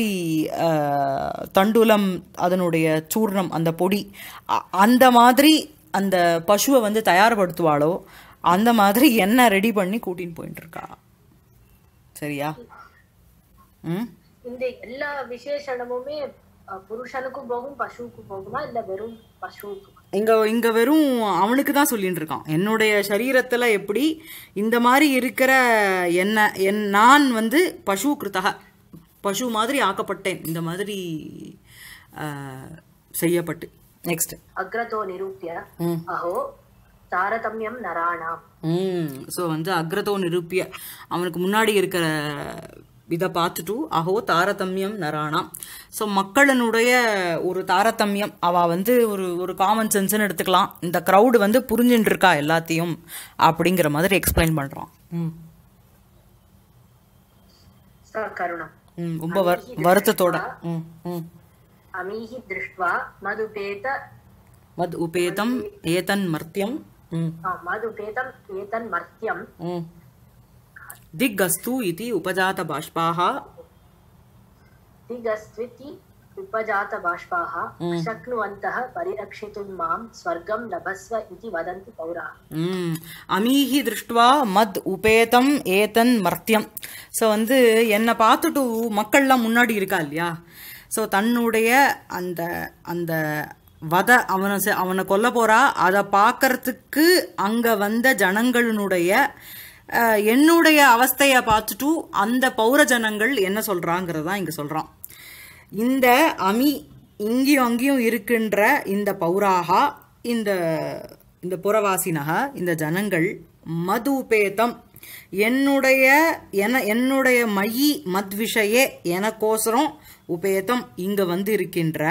அஹ், தண்டுலம் அதனுடைய சூர்ணம் அந்த பொடி அ- அந்த மாதிரி அந்த பசுவை வந்து தயார்படுத்துவாளோ அந்த மாதிரி என்ன ரெடி பண்ணி கூட்டின்னு போயிட்டு இருக்கா சரியா ம் இந்த எல்லா விசேஷணமுமே அஹ், புருஷனுக்கும் போகும் பசுவுக்கும் போகுமா இல்ல வெறும் பசுவுக்கு இங்க இங்க வெறும் அவனுக்கு தான் சொல்லிட்டு இருக்கான் என்னுடைய சரீரத்துல எப்படி இந்த மாதிரி இருக்கிற என்ன என் நான் வந்து பசு கிருத்தக பசு மாதிரி ஆக்கப்பட்டேன் இந்த மாதிரி ஆஹ், செய்யப்பட்டு நெக்ஸ்ட் அக்ரதோ நிரூபிய அஹோ தாரதமியம் நராணாம் ம் ஸோ வந்து அக்ரதோ நிரூபிய அவனுக்கு முன்னாடி இருக்கிற இதை பார்த்துட்டு அஹோ தாரதமியம் நராணாம் ஸோ மக்களினுடைய ஒரு தாரதமியம் அவ வந்து ஒரு ஒரு காமன் சென்ஸ்னு எடுத்துக்கலாம் இந்த க்ரௌடு வந்து புரிஞ்சுட்டு இருக்கா எல்லாத்தையும் அப்படிங்கிற மாதிரி எக்ஸ்பிளைன் பண்ணுறான் ம் ச கருணம் ம் ரொம்ப வர் வருத்தத்தோட ம் ம் அமீஹி திருஷ்டுவா மதுபேத மத் உபேதம் ஏதன் மர்த்தியம் ம் ஆ, மதுபேதம் ஏதன் மர்த்தியம் ம் திக் அஸ்து இது உபஜாத பாஷ்பாக दिगस्त्विति उपजात बाष्पाः शक्नुवन्तः परिरक्षितुं मां स्वर्गं लभस्व इति वदन्ति पौराः ம் அமீஹி திருஷ்டுவா மத் உபேதம் ஏதன் மர்த்தியம் ஸோ வந்து என்னை பார்த்துட்டு மக்கள்லாம் முன்னாடி இருக்கா இல்லையா ஸோ தன்னுடைய அந்த அந்த வத அவனை செ- அவனை கொல்ல போறா அதை பார்க்கறதுக்கு அங்க வந்த ஜனங்களினுடைய அஹ், என்னுடைய அவஸ்தையை பார்த்துட்டு அந்த பௌர ஜனங்கள் என்ன சொல்றாங்கிறதான் இங்க சொல்றான் இந்த அமி இங்கேயும் அங்கேயும் இருக்கின்ற இந்த பௌராகா இந்த இந்த புறவாசினக இந்த ஜனங்கள் மதுபேதம் என்னுடைய என என்னுடைய மயி மத்விஷயே எனக்கோசரம் உபேதம் இங்க வந்து இருக்கின்ற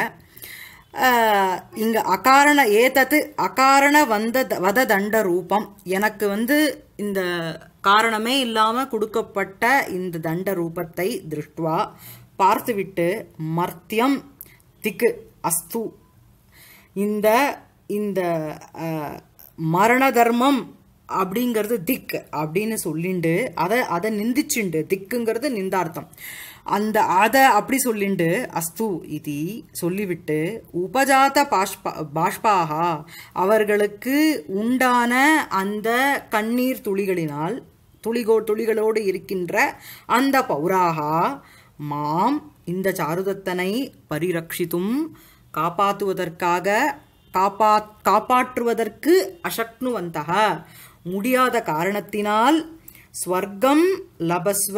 ஆஹ், இங்க அகாரண ஏதத்து அகாரண வந்த வத தண்ட ரூபம் எனக்கு வந்து இந்த காரணமே இல்லாம கொடுக்கப்பட்ட இந்த தண்ட ரூபத்தை திருஷ்டுவா பார்த்துவிட்டு மர்த்தியம் திக்கு அஸ்து இந்த இந்த அஹ், மரண தர்மம் அப்படிங்கிறது திக் அப்படின்னு சொல்லிண்டு அதை அதை நிந்திச்சுண்டு திக்குங்கிறது நிந்தார்த்தம் அந்த அதை அப்படி சொல்லிண்டு அஸ்து இது சொல்லிவிட்டு உபஜாத பாஷ்பா பாஷ்பாகா அவர்களுக்கு உண்டான அந்த கண்ணீர் துளிகளினால் துளிகோ துளிகளோடு இருக்கின்ற அந்த பௌராகா மாம் இந்த சாருதத்தனை பரிரட்சித்தும் காப்பாற்றுவதற்காக காப்பா காப்பாற்றுவதற்கு அசக்னுவந்தக முடியாத காரணத்தினால் ஸ்வர்க்கம் லபஸ்வ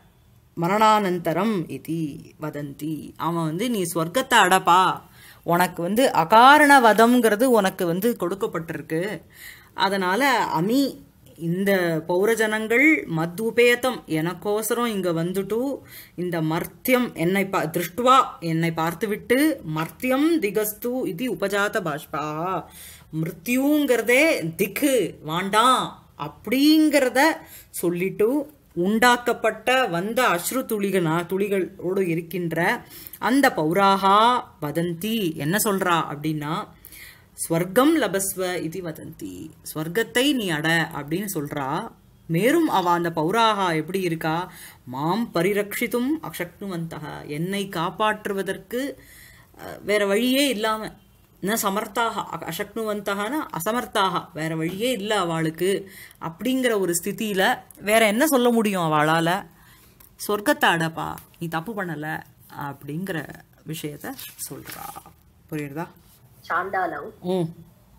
மரணானந்தரம் இது வதந்தி அவன் வந்து நீ ஸ்வர்க்கத்தை அடப்பா உனக்கு வந்து அகாரண வதம்ங்கிறது உனக்கு வந்து கொடுக்கப்பட்டிருக்கு அதனால அமி இந்த பௌரஜனங்கள் மத்உபேதம் எனக்கோசரம் இங்க வந்துட்டு இந்த மர்த்தியம் என்னை பா திருஷ்டுவா என்னை பார்த்துவிட்டு மர்த்தியம் திகஸ்து இது உபஜாத பாஷ்பா மிருத்யுங்கிறதே திக்கு வாண்டாம் அப்படிங்கிறத சொல்லிட்டு உண்டாக்கப்பட்ட வந்த அஸ்ரு துளிகனா துளிகளோடு இருக்கின்ற அந்த பௌராகா வதந்தி என்ன சொல்றா அப்படின்னா ஸ்வர்க்கம் லபஸ்வ இது வதந்தி ஸ்வர்க்கத்தை நீ அட அப்படின்னு சொல்றா மேலும் அவ அந்த பௌராகா எப்படி இருக்கா மாம் பரிரட்சித்தும் அசக்னுவந்தக என்னை காப்பாற்றுவதற்கு அஹ், வேற வழியே இல்லாம ந சமர்த்தாக அ- அசக்னுவந்தகனா அசமர்த்தாக வேற வழியே இல்லை அவளுக்கு அப்படிங்கிற ஒரு ஸ்திதியில வேற என்ன சொல்ல முடியும் அவளால சொர்க்கத்தை அடப்பா நீ தப்பு பண்ணல அப்படிங்கிற விஷயத்த சொல்றா புரியுறதா चाण्डालौ ம்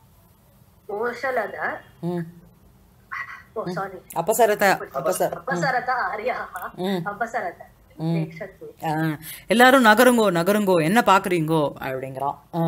ओषलद ம் ओ सारी அபசரத அபசர अपसरत आर्याः अपसरत प्रेक्षत्वे ஆ, எல்லாரும் நகருங்கோ நகருங்கோ என்ன பாக்குறீங்கோ அப்படிங்கிறான் ஆ.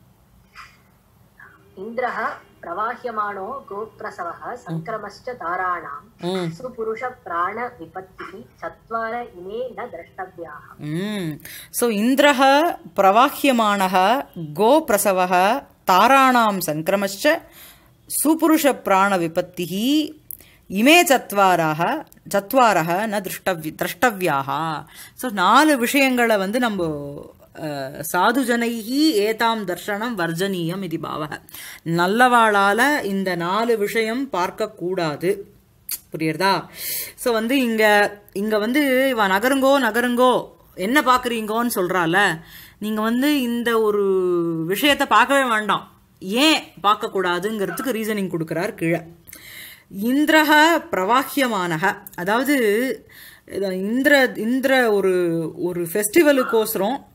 इन्द्रः प्रवाह्यमाणो गोप्रसवः सङ्क्रमश्च ताराणां ம் सुपुरुषप्राणविपत्तिः चत्वार इमे न द्रष्टव्याः ம் ஸோ இந்திரः பிரவாஹ்யமானः கோபிரசவः தாராணாம் சங்கிரமश्च சுபுருஷப்பிராணவிபத்திः இமே சத்வாராக சத்வாரக ந திருஷ்டவி திரஷ்டவியாக ஸோ நாலு விஷயங்களை வந்து நம்ம அஹ், சாதுஜனைஹி ஏதாம் தர்ஷனம் வர்ஜனீயம் இது பாவக நல்லவாளால இந்த நாலு விஷயம் பார்க்கக்கூடாது புரியுறதா ஸோ வந்து இங்க இங்க வந்து இவ நகருங்கோ நகருங்கோ என்ன பாக்குறீங்கோன்னு சொல்றால நீங்க வந்து இந்த ஒரு விஷயத்த பார்க்கவே வேண்டாம் ஏன் பார்க்கக்கூடாதுங்கிறதுக்கு ரீசனிங் கொடுக்குறார் கீழே இந்திரக பிரவாஹ்யமானக அதாவது இத இந்திர இந்திர ஒரு ஒரு ஃபெஸ்டிவலுக்கோசரம்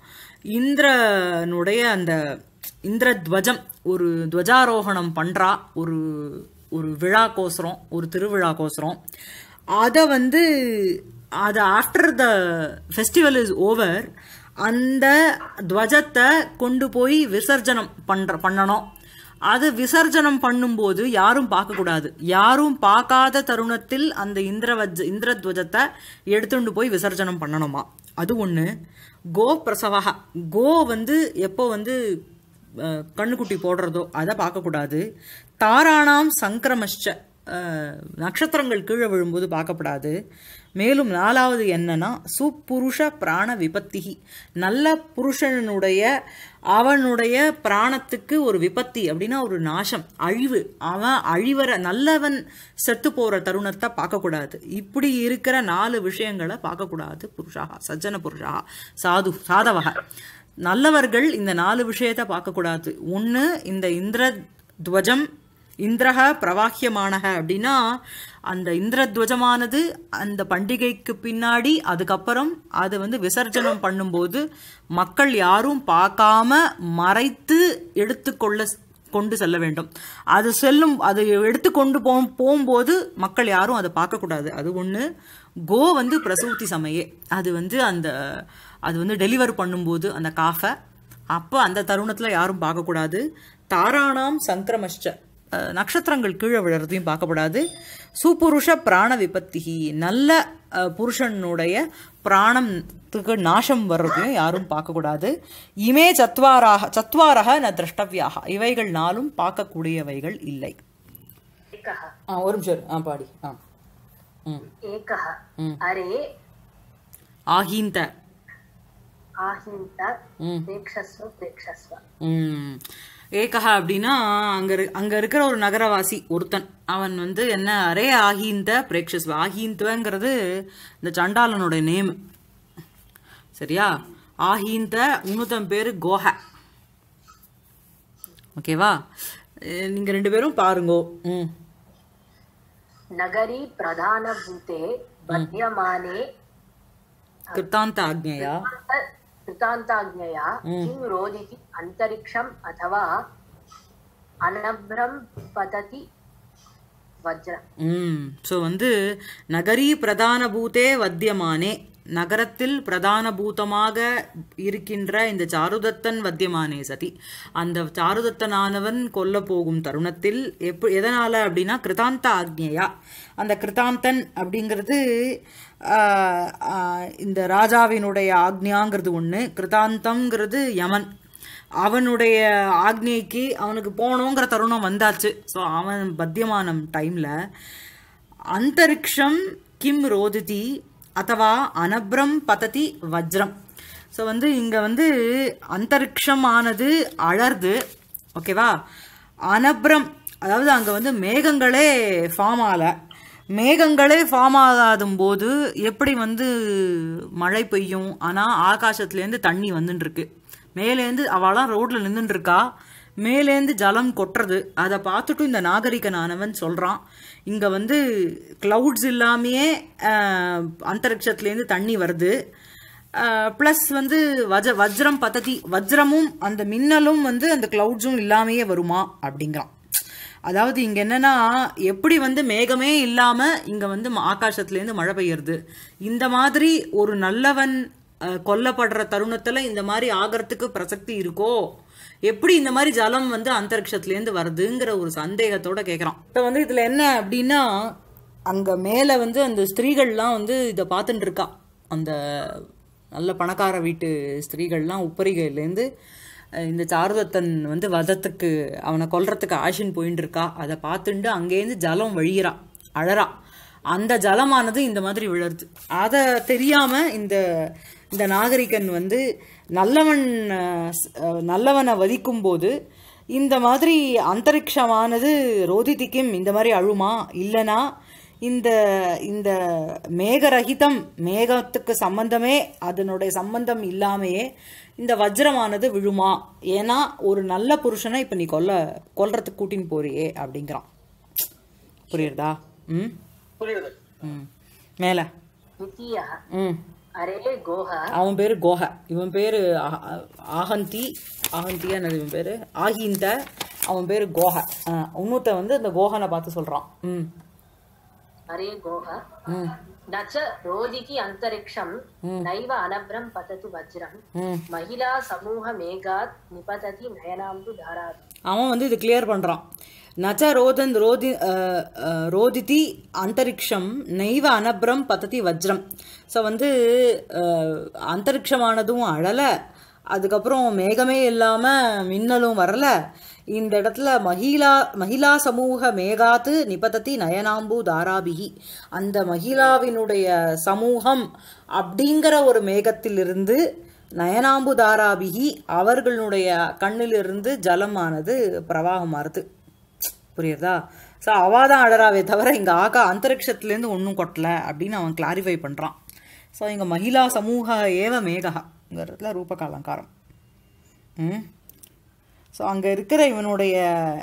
இந்திரனுடைய அந்த இந்திரத்வஜம் ஒரு துவஜாரோகணம் பண்றா ஒரு ஒரு விழாக்கோசரம் ஒரு திருவிழாக்கோசரம் அதை வந்து அது after the festival is over அந்த துவஜத்தை கொண்டு போய் விசர்ஜனம் பண்ற பண்ணணும் அது விசர்ஜனம் பண்ணும்போது யாரும் பார்க்கக்கூடாது யாரும் பார்க்காத தருணத்தில் அந்த இந்திரவஜ இந்திரத்வஜத்தை எடுத்துட்டு போய் விசர்ஜனம் பண்ணணுமா அது ஒன்று கோ பிரசவக கோ வந்து எப்போ வந்து அஹ், கண்ணுக்குட்டி போடுறதோ அதை பார்க்கக்கூடாது தாராணாம் சங்கிரமஷ்ச அஹ், நட்சத்திரங்கள் கீழே விழும்போது பார்க்கப்படாது மேலும் நாலாவது என்னன்னா சுப்புருஷ பிராண விபத்திகி நல்ல புருஷனுடைய அவனுடைய பிராணத்துக்கு ஒரு விபத்தி அப்படின்னா ஒரு நாசம் அழிவு அவன் அழிவற நல்லவன் செத்து போற தருணத்தை பார்க்கக்கூடாது இப்படி இருக்கிற நாலு விஷயங்களை பார்க்கக்கூடாது புருஷா சஜ்ஜன புருஷா சாது சாதவக நல்லவர்கள் இந்த நாலு விஷயத்தை பார்க்கக்கூடாது ஒன்று இந்த இந்திர துவஜம் இந்திரக பிரவாக்கியமானக அப்படின்னா அந்த இந்திரத்வஜமானது அந்த பண்டிகைக்கு பின்னாடி அதுக்கப்புறம் அது வந்து விசர்ஜனம் பண்ணும்போது மக்கள் யாரும் பார்க்காம மறைத்து எடுத்துக்கொள்ள கொண்டு செல்ல வேண்டும் அது செல்லும் அது எடுத்து கொண்டு போ போகும்போது மக்கள் யாரும் அதை பார்க்கக்கூடாது அது ஒன்று கோ வந்து பிரசூதி சமயே அது வந்து அந்த அது வந்து டெலிவர் பண்ணும்போது அந்த காஃபை அப்போ அந்த தருணத்தில் யாரும் பார்க்கக்கூடாது தாராணாம் சங்கிரமஷ்ட அஹ், நட்சத்திரங்கள் கீழே விழுறதையும் பார்க்கப்படாது சுபுருஷ பிராண விபத்திகி நல்ல அஹ், புருஷனுடைய பிராணத்துக்கு நாசம் வர்றதையும் யாரும் பார்க்கக்கூடாது இமே சத்வாராக சத்வாரக ந திரஷ்டவியாக இவைகள் நாளும் பார்க்கக்கூடியவைகள் இல்லை एकः ஆ ஒரு நிமிஷம் இரு. ஆ பாடி ஆ ம் एकः अरे ஆகீந்த आहिन्त प्रेक्षस्व प्रेक्षस्व ம். ஏகஹா அப்படின்னா அங்க இரு- அங்க இருக்கிற ஒரு நகரவாசி ஒருத்தன் அவன் வந்து என்ன அரே ஆகீந்த பிரேக்ஷஸ்வ ஆகீந்துவங்கிறது இந்த சண்டாளனுடைய நேம் சரியா ஆகீந்த உன்னுத்தம் பேரு கோஹ ஓகேவா அஹ் நீங்க ரெண்டு பேரும் பாருங்கோ ம் नगरी प्रधानभूते बध्यमाने கிருத்தாந்த ஆக்ஞையா कृतान्ताज्ञया किं रोदिति अन्तरिक्षम् अथवा अनभ्रं पतति वज्रम् ம் ஸோ வந்து நகரி பிரதான பூதே வத்தியமானே நகரத்தில் பிரதான பூதமாக இருக்கின்ற இந்த சாருதத்தன் வத்தியமானே சதி அந்த சாருதத்தனானவன் கொல்ல போகும் தருணத்தில் எப்ப எதனால அப்படின்னா கிருதாந்த ஆக்ஞையா அந்த கிருதாந்தன் அப்படிங்கிறது ஆஹ், ஆஹ், இந்த ராஜாவினுடைய ஆக்ஞாங்கிறது ஒன்று கிருதாந்தம்ங்கிறது யமன் அவனுடைய ஆக்ஞைக்கு அவனுக்கு போகணுங்கிற தருணம் வந்தாச்சு ஸோ அவன் பத்தியமானம் டைமில் அந்தரிக்ஷம் கிம் ரோதிதி அத்தவா அனப்ரம் பததி வஜ்ரம் ஸோ வந்து இங்கே வந்து அந்தரிக்ஷம் ஆனது அழர்து ஓகேவா அனப்ரம் அதாவது அங்கே வந்து மேகங்களே ஃபார்ம் ஆகலை மேகங்களே ஃபார்ம் ஆகாதும் போது எப்படி வந்து மழை பெய்யும் ஆனால் ஆகாசத்துலேருந்து தண்ணி வந்துன்னு இருக்கு மேலேருந்து அவளாம் ரோட்ல நின்றுட்டு இருக்கா மேலேந்து ஜலம் கொட்டுறது அதை பார்த்துட்டும் இந்த நாகரிகனானவன் சொல்கிறான் இங்கே வந்து க்ளவுட்ஸ் இல்லாமையே ஆஹ், அந்தரிக்ஷத்துலேருந்து தண்ணி வருது ப்ளஸ் வந்து வஜ வஜ்ரம் பத்ததி வஜ்ரமும் அந்த மின்னலும் வந்து அந்த க்ளவுட்ஸும் இல்லாமையே வருமா அப்படிங்கிறான் அதாவது இங்க என்னன்னா எப்படி வந்து மேகமே இல்லாம இங்க வந்து ம- ஆகாசத்துலேருந்து மழை பெய்யறது இந்த மாதிரி ஒரு நல்லவன் அஹ், கொல்லப்படுற தருணத்துல இந்த மாதிரி ஆகிறதுக்கு பிரசக்தி இருக்கோ எப்படி இந்த மாதிரி ஜலம் வந்து அந்தரிக்ஷத்துலேருந்து வருதுங்கிற ஒரு சந்தேகத்தோட கேட்குறான் இப்போ வந்து இதுல என்ன அப்படின்னா அங்க மேல வந்து அந்த ஸ்திரீகள்லாம் வந்து இதை பார்த்துட்டு இருக்கா அந்த நல்ல பணக்கார வீட்டு ஸ்திரீகள்லாம் உப்பரிகையிலேருந்து அஹ், இந்த சாருதத்தன் வந்து வதத்துக்கு அவனை கொல்றதுக்கு ஆஷின் போயின்னு இருக்கா அதை பார்த்துட்டு அங்கேருந்து ஜலம் வழியிறா அழறா அந்த ஜலமானது இந்த மாதிரி விழருது அதை தெரியாம இந்த இந்த நாகரிகன் வந்து நல்லவன் அஹ், ஸ்- அஹ், நல்லவனை வதிக்கும் போது இந்த மாதிரி அந்தரிக்ஷமானது ரோதிதிக்கும் இந்த மாதிரி அழுமா இல்லனா இந்த இந்த மேகரகிதம் மேகத்துக்கு சம்பந்தமே அதனுடைய சம்பந்தம் இல்லாமையே இந்த வஜ்ரமானது விழுமா ஏன்னா ஒரு நல்ல புருஷனை இப்ப நீ கொல்ல கொல்றதுக்கு கூட்டின்னு போறியே அப்படிங்கிறான் புரியுறதா ம் புரியுது ம் மேல द्वितीयः ம் अरे गोह அவன் பேரு கோஹ இவன் பேரு ஆ- ஆஹந்தி ஆஹந்தியா என்னது இவன் பேரு ஆஹிந்த அவன் பேரு கோஹ ஆ, இன்னொருத்தன் வந்து இந்த கோஹனை பார்த்து சொல்றான் ம் अरे गोह ம் न च रोदिति अन्तरिक्षं नैव अनभ्रं पततु वज्रं ம் महिला समूह मेघात् निपतति नयनाम्बु धारात् அவன் வந்து இது கிளியர் பண்றான் நச்ச ரோதன் ரோதி அஹ், அஹ், ரோதிதி அந்தரிக்ஷம் நெய்வ அனப்ரம் பததி வஜ்ரம் ஸோ வந்து அஹ், அந்தரிக்ஷமானதும் அழலை அதுக்கப்புறம் மேகமே இல்லாமல் மின்னலும் வரல இந்த இடத்துல மகிழா மகிழா சமூக மேகாத்து நிபதத்தி நயனாம்பு தாராபிகி அந்த மகிழாவினுடைய சமூகம் அப்படிங்கிற ஒரு மேகத்திலிருந்து நயனாம்பு தாராபிகி அவர்களுடைய கண்ணிலிருந்து ஜலமானது பிரவாகமாறுது புரியுறதா ஸோ அவள் தான் அழறாவே தவிர இங்கே ஆகா அந்தரிக்ஷத்துலேருந்து ஒன்றும் கொட்டல அப்படின்னு அவன் கிளாரிஃபை பண்ணுறான் ஸோ இங்கே மகிழா சமூக ஏவ மேகங்கிறதுல ரூபக அலங்காரம் ம் ஸோ அங்கே இருக்கிற இவனுடைய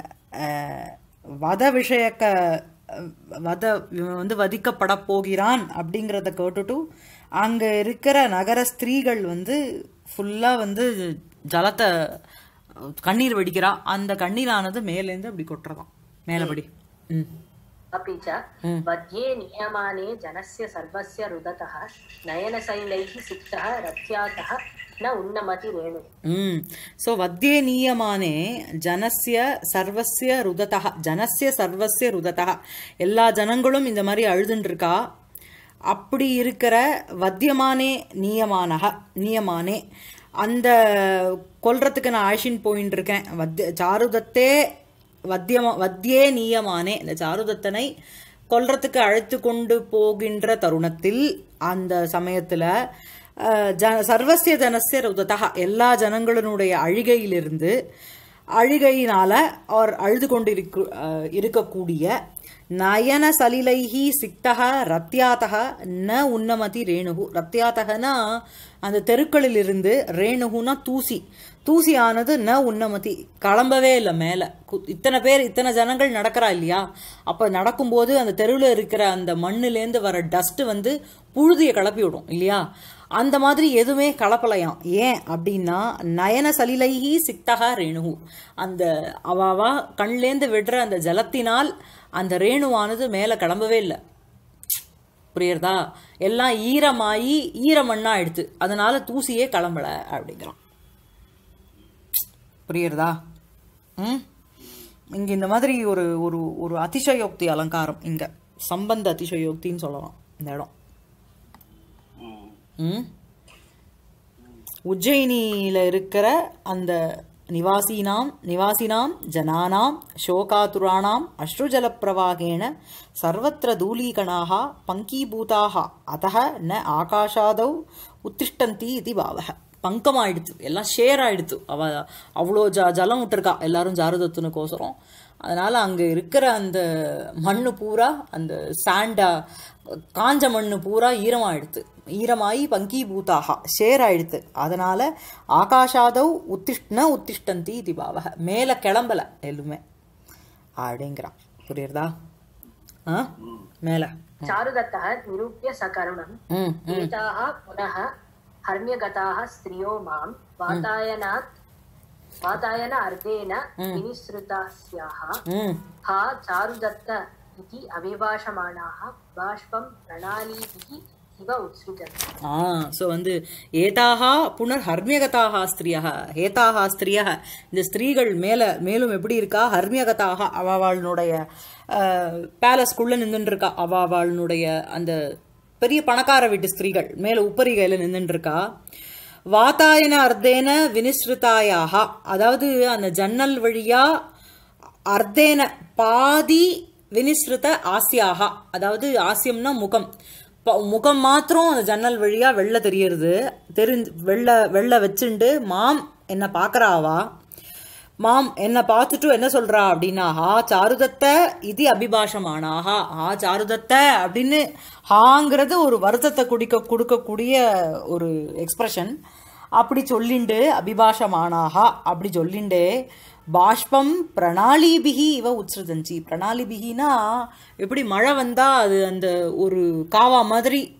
அஹ், வத விஷயக்க அஹ், வத இவன் வந்து வதிக்கப்பட போகிறான் அப்படிங்கிறத கேட்டுட்டு அங்கே இருக்கிற நகர ஸ்திரீகள் வந்து ஃபுல்லாக வந்து ஜலத்தை அஹ், கண்ணீர் வெடிக்கிறா அந்த கண்ணீரானது மேலேருந்து அப்படி கொட்டுறதாம் மேலபடி ம் अपि च वध्ये नियमाने जनस्य सर्वस्य रुदतः नयनशैलैः सिक्तः रथ्यातः न उन्नमति रेणुः ம் ஸோ வத்தியே நீயமானே ஜனஸ்ய சர்வஸ்ய ருததா ஜனஸ்ய சர்வஸ்ய ருததா எல்லா ஜனங்களும் இந்த மாதிரி அழுதுன்னு இருக்கா அப்படி இருக்கிற வத்தியமானே நீயமானக நீயமானே அந்த கொல்றதுக்கு நான் ஆஷின் போயின்னு இருக்கேன் வத்திய சாருதத்தே வத்தியமா வத்தியே நீயமானே இந்த சாருதத்தனை கொல்றதுக்கு அழைத்து கொண்டு போகின்ற தருணத்தில் அந்த சமயத்துல அஹ், ஜ சர்வசிய ஜனசிய ருததா எல்லா ஜனங்களினுடைய அழுகையிலிருந்து அழுகையினால அவர் அழுது கொண்டு இருக்கு அஹ், இருக்கக்கூடிய நயன சலிலைஹி சிக்தக ரத்யாத்தக ந உன்னமதி ரேணுகு ரத்யாத்தகனா அந்த தெருக்களிலிருந்து ரேணுகுனா தூசி தூசியானது ந உன்னமதி கிளம்பவே இல்லை மேலே இத்தனை பேர் இத்தனை ஜனங்கள் நடக்கிறா இல்லையா அப்போ நடக்கும்போது அந்த தெருவில் இருக்கிற அந்த மண்ணுலேருந்து வர டஸ்ட் வந்து புழுதியை கிளப்பி விடும் இல்லையா அந்த மாதிரி எதுவுமே கலப்பலையாம் ஏன் அப்படின்னா நயன சலிலைஹி சிக்தகா ரேணுகு அந்த அவாவா கண்லேந்து விடுற அந்த ஜலத்தினால் அந்த ரேணுவானது மேலே கிளம்பவே இல்லை புரியுறதா எல்லாம் ஈரமாயி ஈரமண்ணா ஆயிடுத்து அதனால தூசியே கிளம்பல அப்படிங்கிறான் புரியுறதா ம் இங்க இந்த மாதிரி ஒரு ஒரு ஒரு அதிசயோக்தி அலங்காரம் இங்க சம்பந்த அதிசயோக்தின்னு சொல்லலாம் இந்த இடம் ம் உஜ்ஜயினியில் இருக்கிற அந்த நிவாசீனாம் நிவாசினாம் ஜனானாம் சோகாதுராணாம் அஸ்ருஜலப்பிரவாகேன சர்வத்திர தூலீகணாக பங்கீபூதாக அத்தக ந ஆகாஷாதௌ உத்திஷ்டந்தி இது பாவக பங்கமாயிடுத்து எல்லாம் ஷேர் ஆயிடுத்து அவ அவ்வளோ ஜ ஜலம் விட்டுருக்கா எல்லாரும் ஜாரதத்துனுக்கோசரம் அதனால அங்க இருக்கிற அந்த மண்ணு பூரா அந்த சாண்டா காஞ்ச மண்ணு பூரா ஈரமாயிடுத்து ஈரமாயி பங்கீபூதாக ஷேர் ஆயிடுத்து அதனால ஆகாஷாதவ் உத்திஷ்ண உத்திஷ்டந்தி இது பாவக மேல கிளம்பல எல்லுமே அப்படிங்கிறான் புரியுறதா ஆ மேல चारुदत्तः निरूप्य सकरुणम् ம் एताः पुनः हर्म्यगताः स्त्रियो मां वातायनात् वातायन अर्धेन विनिसृतास्याः ம் हा चारुदत्त इति अभिभाषमाणाः बाष्पं प्रणालीभिः इव उत्सृजन्ति ஆ ஸோ வந்து ஏதாகா புனர் ஹர்மியகதாக ஸ்திரியாக ஏதாக ஸ்திரியாக இந்த ஸ்திரீகள் மேல மேலும் எப்படி இருக்கா ஹர்மியகதாக அவாவாளுடைய பேலஸ்குள்ள நின்றுட்டு இருக்கா அவாவாளுடைய அந்த பெரிய பணக்கார வீட்டு ஸ்திரீகள் மேல உப்பரிகையில நின்றுட்டு இருக்கா வாதாயன அர்த்தேன வினிஸ்ருதாயாக அதாவது அந்த ஜன்னல் வழியா அர்த்தேன பாதி வினிஸ்ருத ஆசியாக அதாவது ஆசியம்னா முகம் ப- முகம் மாத்திரம் அந்த ஜன்னல் வழியா வெள்ள தெரியறது தெரிஞ்சு வெள்ள வெள்ள வச்சுண்டு மாம் என்ன பாக்குறாவா மாம் என்ன பார்த்துட்டு என்ன சொல்றா அப்படின்னா ஹா சாருதத்த இது அபிபாஷமானாஹா ஹா சாருதத்த அப்படின்னு ஹாங்கிறது ஒரு வருத்தத்தை குடிக்க கொடுக்கக்கூடிய ஒரு எக்ஸ்பிரஷன் அப்படி சொல்லிண்டு அபிபாஷமானாஹா அப்படி சொல்லிண்டு பாஷ்பம் பிரணாலிபிகி இவ உத்ஸ்ருதஞ்சி பிரணாலிபிகினா எப்படி மழை வந்தா அது அந்த ஒரு காவா மாதிரி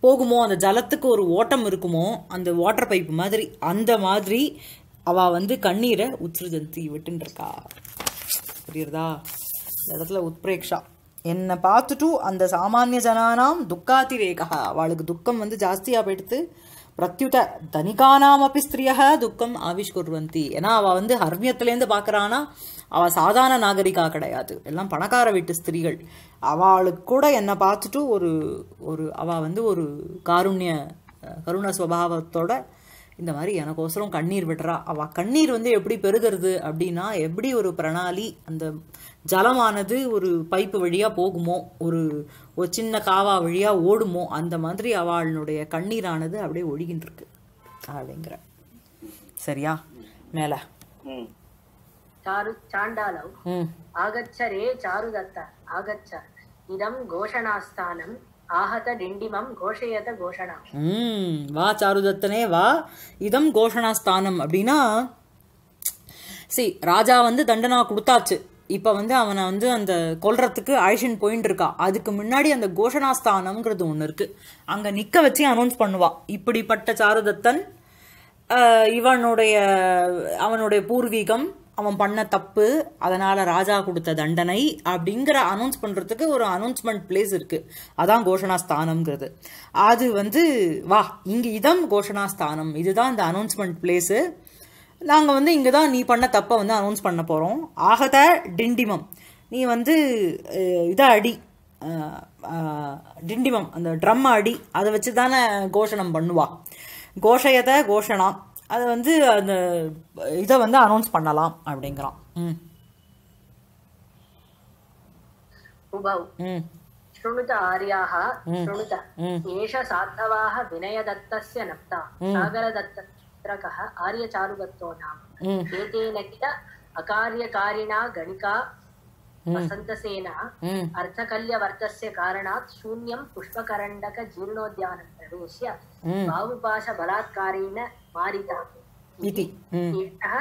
போகுமோ அந்த ஜலத்துக்கு ஒரு ஓட்டம் இருக்குமோ அந்த வாட்டர் பைப் மாதிரி அந்த மாதிரி அவ வந்து கண்ணீரை உத்ருஜந்தி விட்டுன்னு இருக்கா புரியுறதா இந்த இடத்துல உத்பிரேக்ஷா என்னை பார்த்துட்டு அந்த சாமானிய ஜனானாம் துக்காதிரேகா அவளுக்கு துக்கம் வந்து ஜாஸ்தியா போயிடுத்து பிரத்யுத தனிகானாம் அப்படி ஸ்திரியாக துக்கம் ஆவிஷ்குர்வந்தி ஏன்னா அவள் வந்து ஹர்மியத்துலேருந்து பார்க்குறானா அவள் சாதாரண நாகரிகா கிடையாது எல்லாம் பணக்கார வீட்டு ஸ்திரீகள் அவளுக்கு கூட என்னை பார்த்துட்டு ஒரு ஒரு அவள் வந்து ஒரு காருண்ய அஹ், கருண சுபாவத்தோட இந்த மாதிரி எனக்கோசரம் கண்ணீர் விடுறா அவ கண்ணீர் வந்து எப்படி பெருகிறது அப்படின்னா எப்படி ஒரு பிரணாலி அந்த ஜலமானது ஒரு பைப்பு வழியா போகுமோ ஒரு ஒரு சின்ன காவா வழியா ஓடுமோ அந்த மாதிரி அவளுடைய கண்ணீரானது அப்படியே ஒழுகின்னு இருக்கு அப்படிங்கிற சரியா மேல ம் चारु चाण्डालौ ம் आगच्छ रे चारुदत्त आगच्छ इदं घोषणास्थानम् आहत डिण्डिमं घोषयत घोषणाम् ம் வா சாருதத்தனே வா இதம் கோஷணாஸ்தானம் அப்படின்னா சி ராஜா வந்து தண்டனா கொடுத்தாச்சு இப்போ வந்து அவனை வந்து அந்த கொல்றதுக்கு அழிஷன் போயின்னு இருக்கா அதுக்கு முன்னாடி அந்த கோஷணாஸ்தானம்ங்கிறது ஒன்று இருக்கு அங்கே நிற்க வச்சு அனௌன்ஸ் பண்ணுவா இப்படிப்பட்ட சாருதத்தன் ஆஹ், இவனுடைய அவனுடைய பூர்வீகம் அவன் பண்ண தப்பு அதனால ராஜா கொடுத்த தண்டனை அப்படிங்கிற அனௌன்ஸ் பண்றதுக்கு ஒரு அனௌன்ஸ்மெண்ட் பிளேஸ் இருக்கு அதான் கோஷணாஸ்தானம்ங்கிறது அது வந்து வா இங்க இதம் கோஷணாஸ்தானம் இதுதான் இந்த அனௌன்ஸ்மெண்ட் பிளேஸு நாங்கள் வந்து இங்கே தான் நீ பண்ண தப்பை வந்து அனௌன்ஸ் பண்ண போகிறோம் ஆகத டிண்டிமம் நீ வந்து அஹ், இதை அடி அஹ், அஹ், டிண்டிமம் அந்த ட்ரம் அடி அதை வச்சு தானே கோஷணம் பண்ணுவா கோஷயத கோஷணா அதை வந்து அந்த இதை வந்து அனௌன்ஸ் பண்ணலாம் அப்படிங்கிறான் ம் उभौ ம் शृणुत आर्याः शृणुत एष साधवाः विनयदत्तस्य नप्ता सागरदत्तत्रकः आर्यचारुदत्तो नाम ம் एतेन किल अकार्यकारिणा गणिका वसन्तसेना ம் अर्थकल्यवर्तस्य कारणात् शून्यं पुष्पकरण्डकजीर्णोद्यानं प्रवेश्य ம் बाहुपाशबलात्कारेण मारिता इति ம் एषः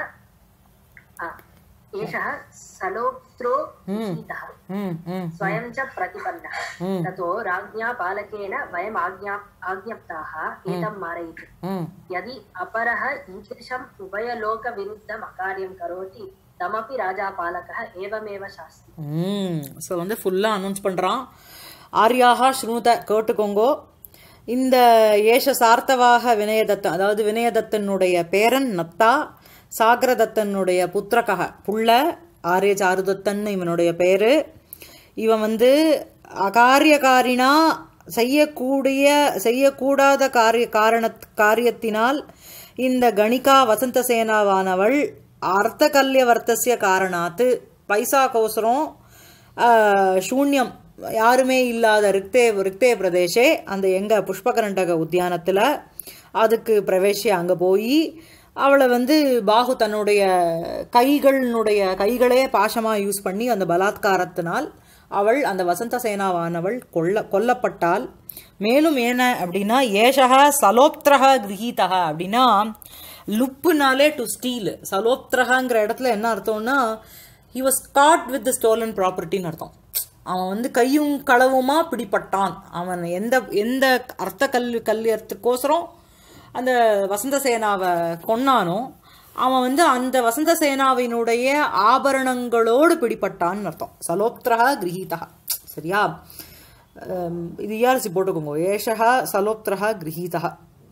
आ, एषः सलोक्त्रो विहितः ம் ம் स्वयं च प्रतिपन्नः ம் ततो राज्ञा पालकेन वयम् आज्ञा आज्ञप्ताः एतं मारयितुम् ம் यदि अपरः ईदृशम् उभयलोकविरुद्धम् अकार्यं करोति तमपि राजापालकः एवमेव शास्ति ம் ஸோ வந்து ஃபுல்லாக அனௌன்ஸ் பண்ணுறான் ஆர்யாகா ஸ்ருணுத கேட்டுக்கோங்கோ இந்த ஏஷ சார்த்தவாக வினயதத்தன் அதாவது வினயதத்தனுடைய பேரன் நத்தா சாகரதத்தனுடைய புத்திரகக புள்ள ஆரிய சாருதத்தன் இவனுடைய பேரு இவன் வந்து அகாரியகாரினா செய்யக்கூடிய செய்யக்கூடாத காரிய காரண காரியத்தினால் இந்த கணிகா வசந்த சேனாவானவள் அர்த்தகல்யவர்த்தசிய காரணாத்து பைசாக்கோசரம் ஆஹ், சூன்யம் யாருமே இல்லாத ரிக்தே ரிக்தே பிரதேசே அந்த எங்க புஷ்பகரண்டக உத்தியானத்தில் அதுக்கு பிரவேசி அங்கே போய் அவளை வந்து பாகு தன்னுடைய கைகளினுடைய கைகளே பாசமாக யூஸ் பண்ணி அந்த பலாத்காரத்தினால் அவள் அந்த வசந்த சேனாவானவள் கொல்ல கொல்லப்பட்டாள் மேலும் என்ன அப்படின்னா ஏஷக சலோப்திரக கிரகீதக அப்படின்னா லுப்புனாலே டு ஸ்டீல் சலோப்திரகங்கிற இடத்துல என்ன அர்த்தம்னா he was caught with the stolen ப்ராப்பர்ட்டின்னு அர்த்தம் அவன் வந்து கையும் களவுமா பிடிப்பட்டான் அவன் எந்த எந்த அர்த்த கல் கல்யத்துக்கோசரம் அந்த வசந்த சேனாவை கொன்னானோ அவன் வந்து அந்த வசந்த சேனாவினுடைய ஆபரணங்களோடு பிடிப்பட்டான்னு அர்த்தம் சலோப்திரா கிரகீதா சரியா அம், இது இஆர்சி போட்டுக்கோங்க ஏஷா சலோப்திரா கிரகீதா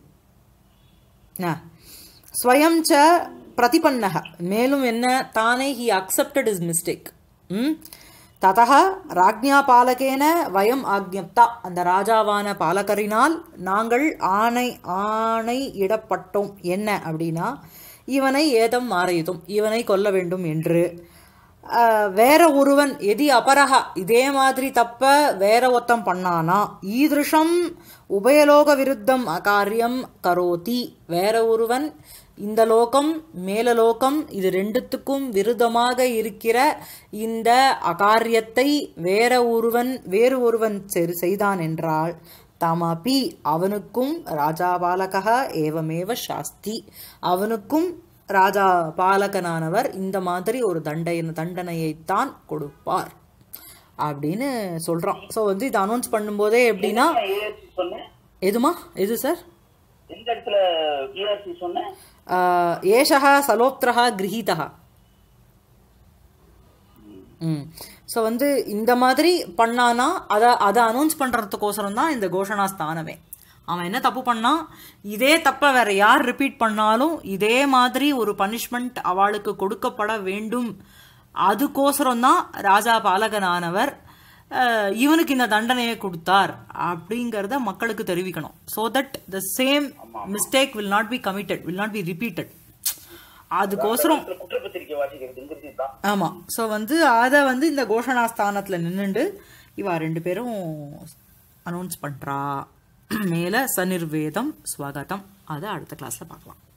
ஸ்வயம் ச பிரதிபன்னக மேலும் என்ன தானே ஹி அக்செப்டட் இஸ் மிஸ்டேக் ம் ததக ராஜ்ஞா பாலகேன வயம் ஆக்ஞப்தா அந்த ராஜாவான பாலகரினால் நாங்கள் ஆணை ஆணை இடப்பட்டோம் என்ன அப்படின்னா இவனை ஏதம் மாறையுதும் இவனை கொல்ல வேண்டும் என்று அஹ், வேற ஒருவன் எதி அபரஹா இதே மாதிரி தப்ப வேற ஒருத்தன் பண்ணானா ஈதிருஷம் உபயலோக விருத்தம் அகாரியம் கரோதி வேற ஒருவன் இந்த லோகம் மேலலோகம் இது ரெண்டுத்துக்கும் விருதமாக இருக்கிற இந்த அகாரியத்தை வேற ஒருவன் வேறு ஒருவன் செ- செய்தான் என்றால் தமபி அவனுக்கும் ராஜா பாலகா ஏவமேவ சாஸ்தி அவனுக்கும் ராஜா பாலகனானவர் இந்த மாதிரி ஒரு தண்டை தண்டனையைத்தான் கொடுப்பார் அப்படின்னு சொல்றான் ஸோ வந்து இதை அனௌன்ஸ் பண்ணும்போதே எப்படின்னா ஏஎஸ் சொன்னேன் எதுமா எது சார் எந்த இடத்துல இஆர்சி சொன்னேன் ஏஷா சலோப்திரா கிரகீதா ம் ஸோ வந்து இந்த மாதிரி பண்ணானா அதை அதை அனௌன்ஸ் பண்ணுறதுக்கோசரம் தான் இந்த கோஷணா ஸ்தானமே அவன் என்ன தப்பு பண்ணான் இதே தப்பை வேற யார் ரிப்பீட் பண்ணாலும் இதே மாதிரி ஒரு பனிஷ்மெண்ட் அவளுக்கு கொடுக்கப்பட வேண்டும் அதுக்கோசரம் தான் ராஜா பாலகனானவர் அஹ், இவனுக்கு இந்த தண்டனையை கொடுத்தார் அப்படிங்கிறத மக்களுக்கு தெரிவிக்கணும் so that the same mistake will not be committed will not be repeated அதுக்கோசரம் குற்றப்பத்திரிக்கை வாசிக்கிறதுங்கிறது தான் ஆமாம் ஸோ வந்து அதை வந்து இந்த கோஷணா ஸ்தானத்தில் நின்றுண்டு இவா ரெண்டு பேரும் அனௌன்ஸ் பண்ணுறா மேலே சநிர்வேதம் ஸ்வாகதம் அதை அடுத்த கிளாஸில் பார்க்கலாம்